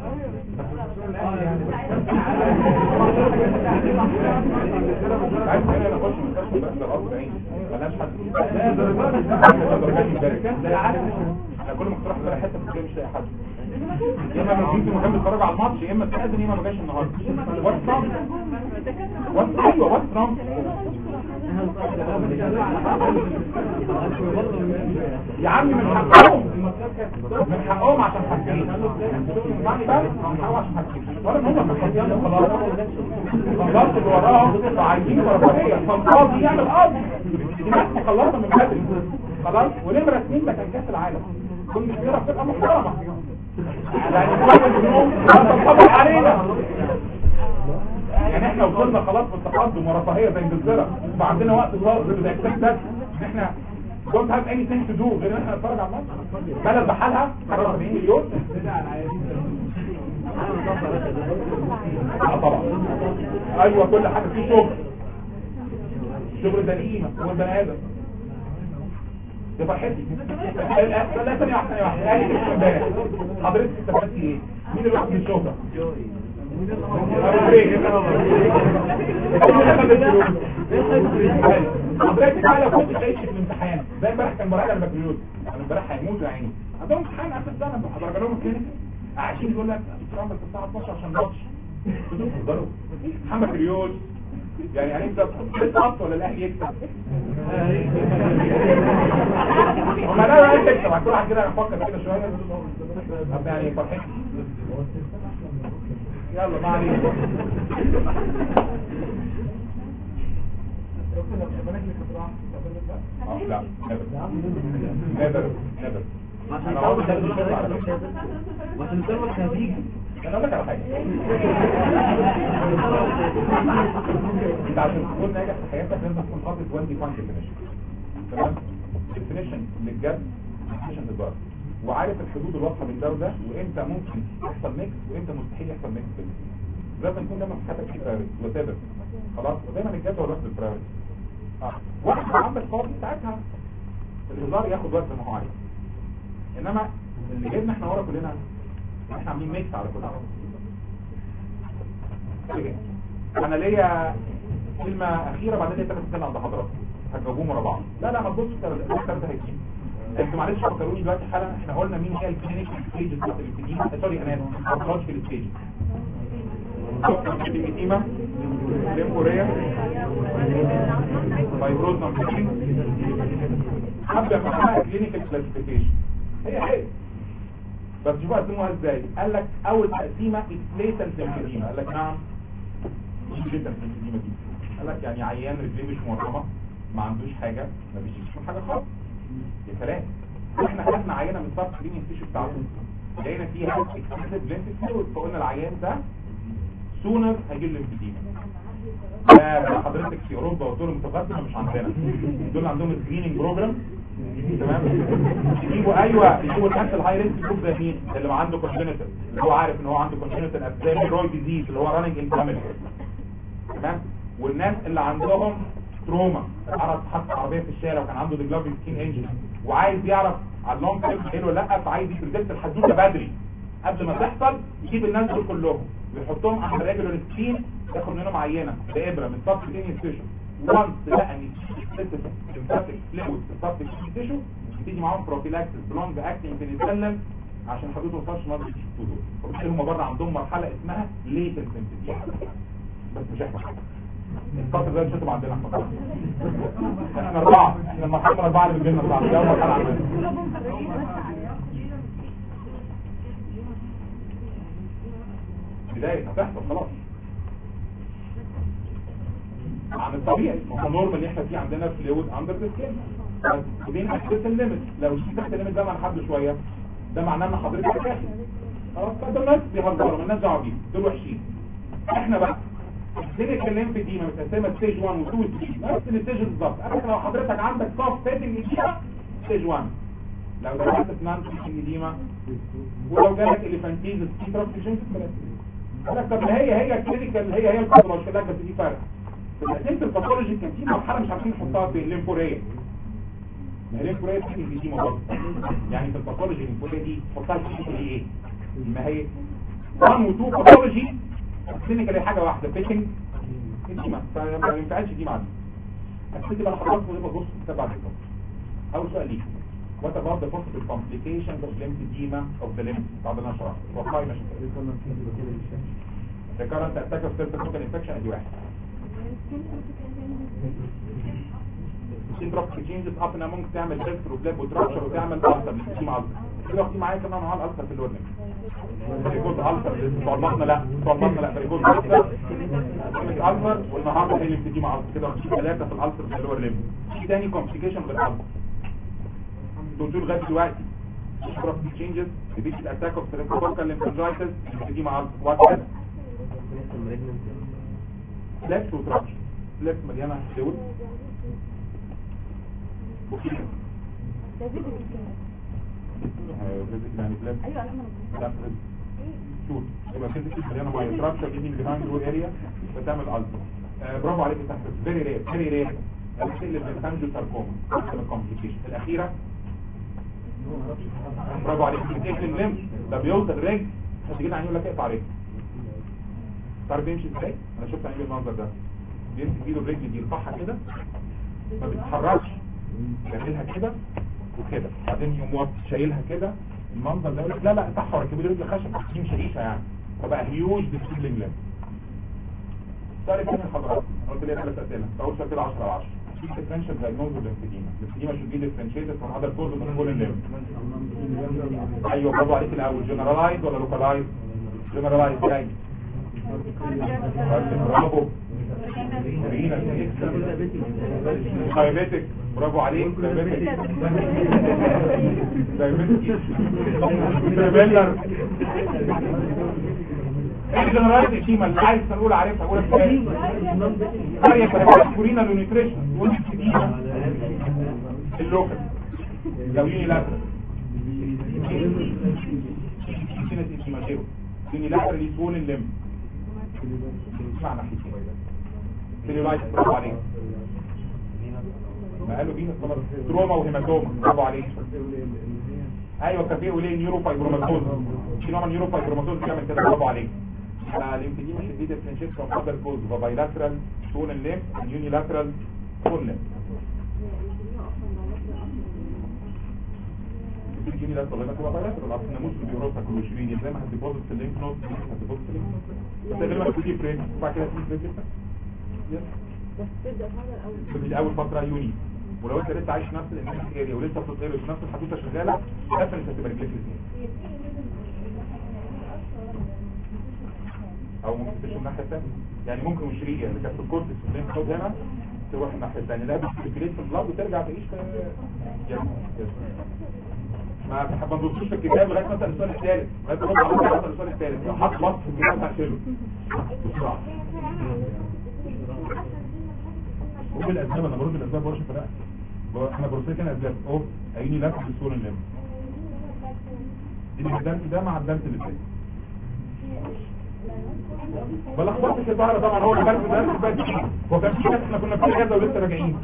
عايز انا اخش مستشفى بس غصب عيني ملهاش حد انا كل ما اقترح بقى حته في مش لاقي حد يا اما ما كنت مكمل اتفرج على الماتش يا اما استاذن يا اما ما جاش النهارده وات ترامب وات ايوه وات ترامب يا عمي من حقهم من حقهم عشان حاجتين اسمعني بس من حقهم عشان حاجتين ولا ان هم مخلصين خلاص خلاص اللي وراهم عايزين رفاهيه فالقاضي يعمل قاضي الناس مخلصه من بدري خلاص ونمره اثنين ده كان كاس العالم كل كبيره بتبقى محترمه يعني كل الجنوب تنطبق علينا يعني احنا وصلنا خلاص في التقدم ورفاهيه زي انجلترا وعندنا وقت خالص زي التكساس ان احنا don't have anything to do غير ان احنا نتفرج على الماتش بلد بحالها 40 مليون اه طبعا ايوه كل حاجه في شغل شغل ده القيمه هو البني ادم دي فرحتي لا ثانيه واحده ثانيه واحده قال لي امبارح حضرتك استفدتي ايه مين اللي واخد الشهره حضرتك بقى لو كنت عايش في الامتحان زي امبارح كان مراجع البكالوريوس انا امبارح هيموت يا عيني عندهم امتحان اخر السنه بحضر لهم الكلينيك عايشين يقول لك دكتور عمرك الساعه 12 عشان ماتش بدون تقدروا محمد ريوز يعني هنكسب تسقط ولا الاهلي يكسب هما لا لا تكسب كل واحد كده يفكر كده شويه طب يعني فرحتي يلا ما عليك آه، لا نيفر نيفر عشان تعود عشان تعود خفيف انا اقول لك على حاجه انت عشان تكون ناجح في حياتك لازم تكون حاطط 1 ديفاين ديفينيشن تمام ديفينيشن للجد ديفينيشن للبر وعارف الحدود الواضحه بين ده وده وامتى ممكن يحصل ميكس وامتى مستحيل يحصل ميكس بينهم لازم يكون دايما في حياتك في برايورتي وثابت خلاص ودايما الجد هو نفس البرايورتي اه واحد عامل فاضي ساعتها الهزار ياخد وقت ما هو عايز انما اللي جايبنا احنا ورا كلنا احنا عاملين ميكس على كل حاجه انا ليا كلمه اخيره بعدين ليا ثلاث اسئله عند حضرتك هتجاوبوهم ورا بعض لا لا ما تبصش الكلام ده هيجي انتوا معلش فكروني دلوقتي حالا احنا قلنا مين هي الكلينيكال ستيجز بتاعت الانفيديما سوري انا ما بقولش في الستيج الانفيديما ليمفوريا فايبروز نمبرين حبه معاها كلينيكال كلاسيفيكيشن هي هي بس شوفوا قسموها ازاي قال لك اول تقسيمه اكسليتنت ليمفيديما قال لك نعم مش جدا الليمفيديما دي قال لك يعني عيان رجليه مش مرمى ما عندوش حاجه ما بيشيلش من حاجه خالص يا كلام احنا خدنا عينه من سب كلينيك تيشو بتاعته لقينا فيها اكسسيف ليمف فلويد فقلنا العيان ده سونر هيجيب ليمفيديما ده حضرتك في اوروبا ودول متقدمه مش عندنا دول عندهم سكريننج بروجرام تمام يجيبوا ايوه يجيبوا الناس الهاي ريسك جروب زي مين اللي عنده كونجنتال اللي هو عارف ان هو عنده كونجنتال ابدامي روي ديزيز اللي هو راننج ان فاميلي تمام والناس اللي عندهم تروما اتعرض حادثه عربيه في الشارع وكان عنده ديجلوبين سكين انجن وعايز يعرف على اللونج تيرم حلو ولا لا فعايز يبريدكت الحدوته بدري قبل ما تحصل يجيب الناس دول كلهم ويحطهم على ريجولار سكين ياخد منهم عينه بابره من سب كلينيك تيشو وانس لقى ان سيمباتيك فلويد في سب كلينيك تيشو يبتدي معاهم بروفيلاكسس بلونج اكتنج بنسلم عشان حدوته ما توصلش مرض الشفتو دول وبالتالي هم بره عندهم مرحله اسمها ليتنت بس مش احنا الفترة ده مش هتبقى عندنا احنا احنا اربعة احنا المرحلة الاربعة اللي بتجيلنا اربعة ده اول مرحلة عندنا بداية هتحصل خلاص عن الطبيعي هو نورمال اللي احنا فيه عندنا فلويد اندر ذا سكين وبين اكسس الليمت لو شفت تحت الليمت ده مع حد شوية ده معناه ان حضرتك داخل خلاص فده الناس بيهزروا الناس دعوه بيهم دول وحشين احنا بقى الكلينيكال ليمفيديما متقسمه ستيج 1 و 2 و 3 نفس الستيج بالظبط انا لو حضرتك عندك سوفت سيتنج ايديما ستيج 1 لو دخلت في نان سيتنج ايديما ولو جالك اليفانتيز سكيترا في جنس قال لك طب ما هي هي الكلينيكال هي هي الباثولوجي لك بس دي فرق في تقسيمه الباثولوجي كان في مرحله مش عارفين نحطها في الليمفوريه الانفوريه دي دي برضه يعني في الباثولوجي الانفوريه دي تحطها في الشيء ايه ما هي 1 و 2 باثولوجي كلينيكال حاجه واحده فيتنج دي ما ينفعش دي مع دي هتبتدي بقى حضرتك وتبقى بص كتاب بعد كده اول سؤال ليك what about the possible complications of lymphedema of the limbs بعد ما نشرح وقائم the current attack of streptococcus infection ادي واحد syndrome changes up and among تعمل فلتر وبلاب وتراكشر وتعمل ألسر للسيما ألسر كده واخدين معايا كمان معاه الألسر في اللورنج بريكوز ألسر صورنا لا صورنا لا بريكوز ألسر كلمة ألسر والنهارده هي اللي بتدي مع ألسر كده واخدين ثلاثة في الألسر في اللور ليمب في تاني كومبليكيشن غير ألسر دول لغاية دلوقتي syndrome changes repeated attack of streptococcal lymphangitis بتدي مع ألسر واحد فلاكس وتراكشر فلاكس مليانة فلويد وكده يعني فلاكس ايوه انا لا شوف يبقى كده في مليانه ميه تراكشر دي بيهايند رول اريا بتعمل الترا آه برافو عليك تحت فيري رير فيري رير الحل اللي بنسميه ساركوما احسن الكومبليكيشن الاخيره برافو عليك بتقفل الليمف ده بيوصل رجل هتيجي عين يقول لك اقطع رجل تعرف بيمشي ازاي انا شفت عين المنظر ده بيمسك ايده الرجل دي يرفعها كده ما بيتحركش يعملها كده وكده بعدين يقوم واقف شايلها كده المنظر ده يقول لك لا لا صح وركبوا لي رجل خشب دي مش عيشه يعني فبقى هيوج ديسبلين ليم سؤال الثاني حضرتك انا قلت لي ثلاث اسئله اول سؤال كده 10 على 10 في differential diagnosis of lymphedema lymphedema should be differentiated from other causes of swollen limb ايوه برافو عليك الاول generalized ولا localized generalized جاي برافو رينا دايابيتك برافو عليك دايابيتك دايابيتك سيربيلر الجنرالات الشيما اللي عايز نقول عارفها اقول ازاي قريه كورينا لونيتريشن والكتيمه اللوكال لو يوني لاترال يوني لاترال يسون الليم معنى حكي سيلولايت برافو عليك ما قالوا بينا خلاص تروما وهيماتوما برافو عليك ايوه كافيه وليه نيورو فايبروماتوز في نوع من نيورو فايبروماتوز بيعمل كده برافو عليك الانفيديما should be differentiated from other causes of bilateral swollen limb and unilateral swollen limb الجيني ده طلعنا كده بايلاترال اصل الناموس اللي بيوروثها كل 20 زي ما هتديبوزيت في الليمف نود هتديبوزيت في الليمف نود بس غالبا بتيجي فريم وبعد كده تيجي فريم بس تبدا حاجه الاول في اول فتره يوني ولو انت لسه عايش في نفس الانتاج اريا ولسه بتتقرص في نفس الحدوته شغاله لازم انت تبقى رجلك الاثنين او ممكن تمشي الناحيه الثانيه يعني ممكن وشريه اللي كانت في الكورتكس في الليمف نود هنا تروح الناحيه الثانيه لا بتسكريت في البلاد وترجع تعيش في يس يس ما ما تبصوش في الكتاب لغايه مثلا السؤال الثالث لغايه ما تبص على السؤال الثالث لو حط وصف في الكتاب هشيله بسرعه قول الاسباب انا برد الاسباب ورش فرق احنا برسلك انا اسباب اوف عيني لف بسور اللم اللي قدامك ده مع الدرس اللي فات بلخبطت في الظهر طبعا هو الدرس ده بس هو كان في ناس احنا كنا في اجازه ولسه راجعين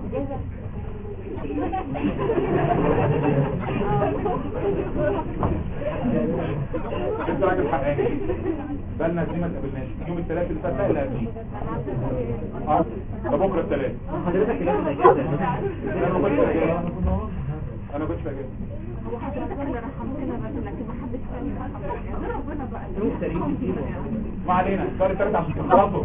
انت راجل حقاني بقالنا دي ما تقابلناش يوم الثلاث اللي فات ده اللي قبليه اه ده بكره الثلاث حضرتك لازم اجازه انا ما كنتش اجازه انا كنتش اجازه هو حضرتك اللي رحمتنا بس لكن ما حدش تاني ربنا بقى ما علينا السؤال الثالث عشان تخلصوا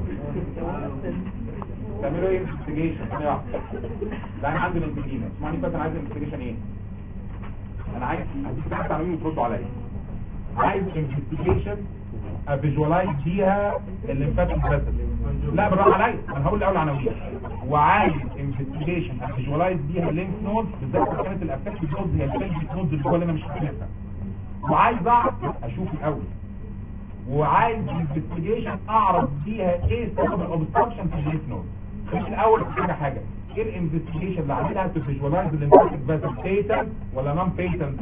تعملوا ايه انفستيجيشن ثانيه واحده لا انا عندي الانفستيجيشن اسمعني بس انا عايز انفستيجيشن ايه انا عايز هديك بحث عناوين وتردوا عليا عايز انفستيجيشن افيجوالايز بيها الليمفاتيك فيسل لا بالراحه عليا انا هقول الاول عناوين وعايز انفستيجيشن افيجوالايز بيها الليمف نود بالذات لو كانت الافكتيف نود هي البلفيك نود اللي هو اللي انا مش عارفها وعايز اعرف اشوف الاول وعايز انفستيجيشن اعرف بيها ايه سبب الاوبستراكشن في الليمف نود مش الاول حاجه حاجه ايه الانفستيجيشن اللي عاملها تو فيجوالايز الليمفاتيك فيسل بيتنت ولا نون بيتنت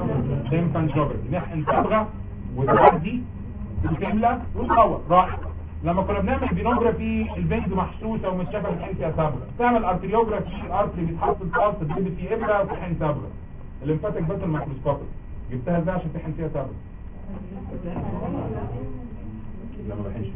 ليمفانجوجرافي نحقن صبغه وتعدي وتملى وتدور رائع لما كنا بنعمل بينوجرافي البنز محسوسه ومتشافه في حين فيها صبغه تعمل ارتريوجرافي الارتري بيتحط القرص بيجيب فيه ابره وفي حين صبغه الليمفاتيك بس الميكروسكوبيك جبتها ازاي عشان في حين فيها صبغه لا ما بحنش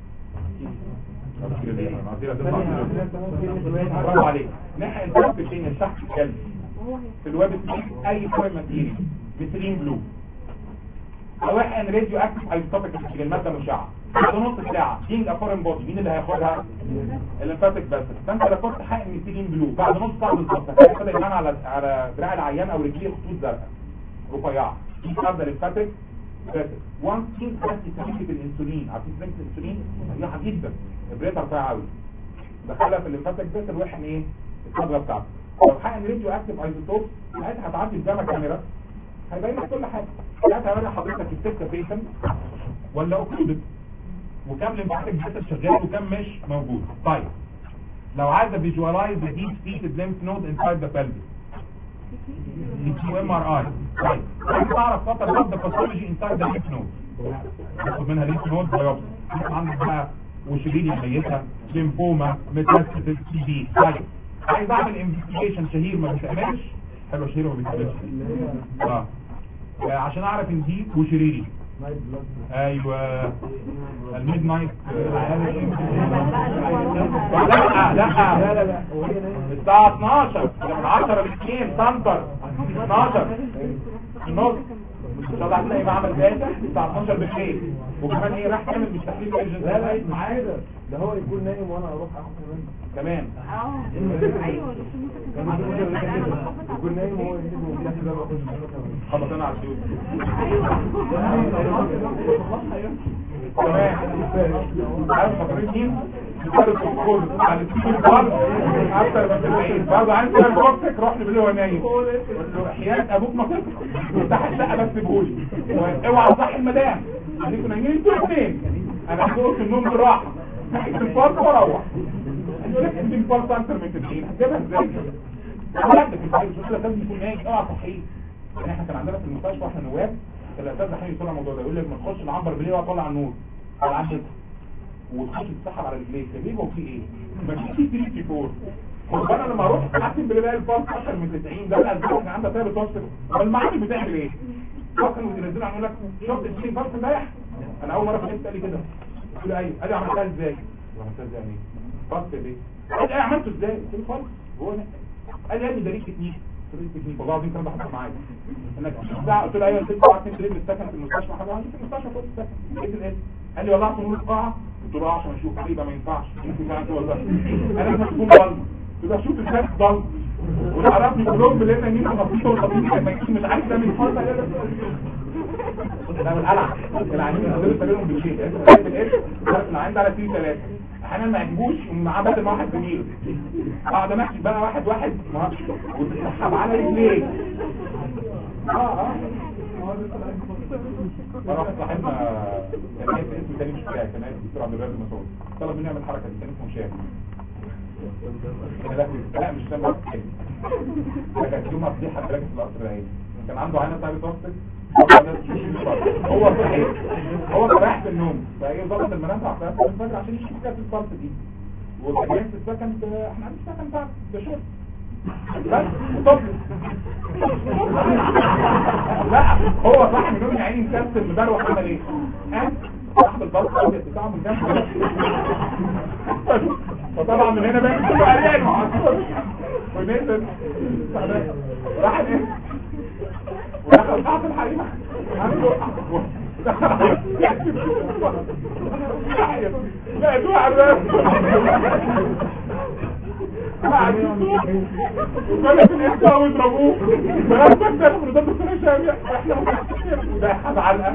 برافو عليك نحن الفرق فين تحت الكلب في الويب سبيس اي فويل ماتيريال بسرين بلو او احنا راديو اكتف ايزوتوبيك الماده مشعه بعد نص ساعه مين الافورين بودي مين اللي هياخدها الليمفاتيك بس فانت لو كنت حقن ميثيلين بلو بعد نص ساعه بالظبط هتلاقي ابتدى يبان على على دراع العيان او رجليه خطوط زرقاء رفيعه دي ابدا الليمفاتيك بس وان سين بس سيريكه الانسولين عارفين سيريكه الانسولين رفيعه جدا البريتها رفيعه قوي دخلها في الليمفاتيك بس ويحن ايه الصبغه بتاعته لو حقن راديو اكتف ايزوتوب ساعتها هتعدي قدامك كاميرا هيبين لك كل حاجه ساعتها هيوري حضرتك السكه فين ولا اوكلودد وكام ليمفاتيك بس شغال وكام مش موجود طيب لو عايز فيجوالايز ذا ديب سيتد ليمف نود انسايد ذا pelvis دي ام ار اي طيب عايز تعرف خطر ضد باثولوجي انسايد ذا ليمف نود تاخد منها ليمف نود بايوبسي عندك بقى وشريدي ميتها ليمفوما ميتاستاسيس تي بي طيب عايز اعمل انفستيجيشن شهير ما بيتعملش حلو شهير ما بيتعملش اه عشان اعرف ان دي وشريري ايوه الميد نايت لا لا لا لا لا الساعة 12 ده من 10 ل 2 سنتر 12 النص ان شاء الله هتلاقي معمل داتا الساعة 12 بالليل وكمان ايه راح تعمل مش تحليل ايرجنت لا لا معايا ده ده هو يكون نايم وانا اروح اخد كمان كمان ايوه يكون نايم وهو يجيب وبيحكي ده باخد خبطنا على السيوف تمام عارف فاكرين مين؟ بيتعرف في الكل على السيوف البار اكتر من البعيد برضه عايز تعمل وقتك روح لي باللي هو نايم قلت له احيانا ابوك ما تفكر افتح الشقه بس بقولي اوعى تصحي المدام خليكم نايمين انتوا الاثنين انا هدوق في النوم بالراحه الفرق واروح يقول لك انت الفرق اكتر من 90 هتجيبها ازاي؟ لا في الفرق مش لازم يكون نايم اوعى تصحيه يعني احنا كان عندنا في المستشفى واحنا نواب الاساتذه دحين يقولوا الموضوع ده يقول لك ما تخش نعبر بالليل واطلع النور على عشرة وتخش تسحب على رجليك يا بيه هو في ايه؟ ما في 3 4 خد انا لما اروح احسب بالله الفرق اكتر من 90 ده الاسبوع كان عندها تابت توصل امال المعامل بتعمل ايه؟ فكر وينزلوا يقول لك شفت الشيء فرق امبارح انا اول مره فهمت قال لي كده قلت له ايوه قال لي عملتها ازاي؟ عملتها ازاي يعني ايه؟ فرق ايه؟ قال لي ايه عملته ازاي؟ قلت له فرق هو أنا. قال لي يا ابني ده ليه تكنيك تكنيك والله العظيم كان بحث معايا انك ساعه قلت له ايوه ست ساعات تنزل من السكن في المستشفى حاجه عندي في المستشفى فوق السكن ايه الايه قال لي والله عشان نور القاعه قلت له اه عشان اشوف ايه ده ما ينفعش يمكن فعلا هو ده انا لازم تكون ضلمه قلت له اشوف ازاي ضلمه وعرفني كلهم بالليل نايمين في مصيبه والخطيب لما يكون مش عارف ده من فرصه ده من القلعه العيانين يقدروا يستغلهم بالشيء يعني انت في الايه عارف العيان ده على سي 3 احيانا ما يعجبوش ومعاه بدل ما واحد زميله اقعد امشي بقى واحد واحد ما- وتسحب على رجليه اه اه مرة واحد صاحبنا كان عايز اسم تاني مش بتاعي كان عايز الدكتور عبد الرازق مسعود طلب مني اعمل الحركه دي كان اسمه هشام لا لا مش سامع ده كانت يوم فضيحه راكب في القصر العيني كان عنده عينه بتاع توكسيك هو صحيح هو كان رايح في النوم فايه ظبط المنام على الساعه الفجر عشان يشوف حكايه الفرص دي وكان في السكن احنا عندنا سكن بتاع ده شغل بس وطفل لا هو صاحب النوم يا عيني مكسل مدروح عمل ايه؟ قام صاحب البلط بتاعه من جنب فطبعا من هنا بقى قريان ونزل راح ايه ودخل قاعة الحريم عنده دخل لا دو عرام وقال في الإحساء ويضربوه فقال بس من ضد السنة شامية احنا مكتشفين وده حد علقة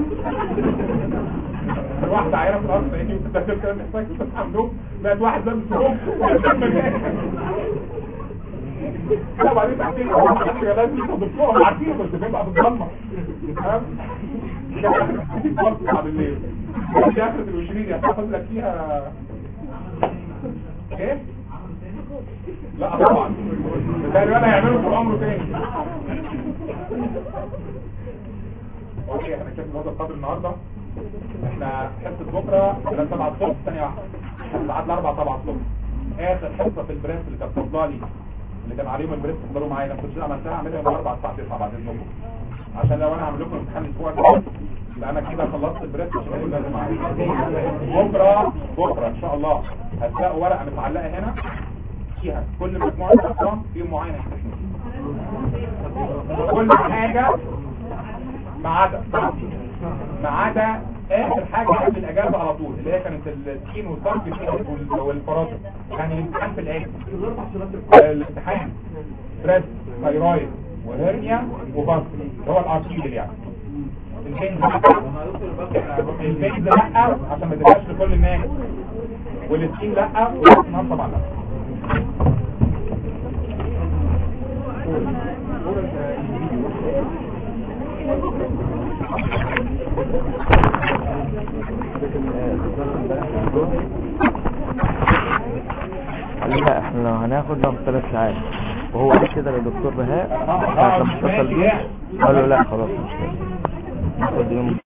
واحدة عينة في الأرض يعني وتتذكر كده الإحساء كنت عندهم لقيت واحد لابس روب لا بعدين تحتين يا لازم يصدقوهم عارفين بس بيبقى بتضمر تمام دي فرصة بعد الليل دي آخرة الوشرين يحتفظ لك فيها ايه؟ لا طبعا بالتالي ولا هيعملوا طول عمره تاني اوكي احنا كده هذا القدر النهارده احنا حصه بكره ثلاثة سبعة الصبح ثانيه واحده ساعات الاربع سبعة الصبح اخر حصه في البريس اللي كانت فضلالي اللي كان عليهم البريس تحضروا معايا انا كنت عملتها اعملها يوم الاربع الساعه 9 بعد اذنكم عشان لو انا هعمل لكم امتحان الاسبوع الجاي يبقى انا كده خلصت البريس عشان اقول لازم اعمل بكره بكره ان شاء الله هتلاقوا ورقه متعلقه هنا فيها كل مجموعه ارقام فيهم معينه كل حاجه ما عدا ما عدا اخر حاجه قبل الاجازه على طول اللي هي كانت السين والصرف وال- والفراشة يعني الامتحان في الاخر الامتحان بريس ثايرويد وهرنيا وبصر هو الارتيل يعني البنز البنز لا عشان ما تبقاش لكل الناس والسكين لا والسكين طبعا لا قال لي لا احنا لو هناخد ده ثلاث ساعات وهو قال كده للدكتور بهاء اه ساعة اه لما مش اتصل ماشي بيه يعني قال له لا خلاص مش لازم ناخد يوم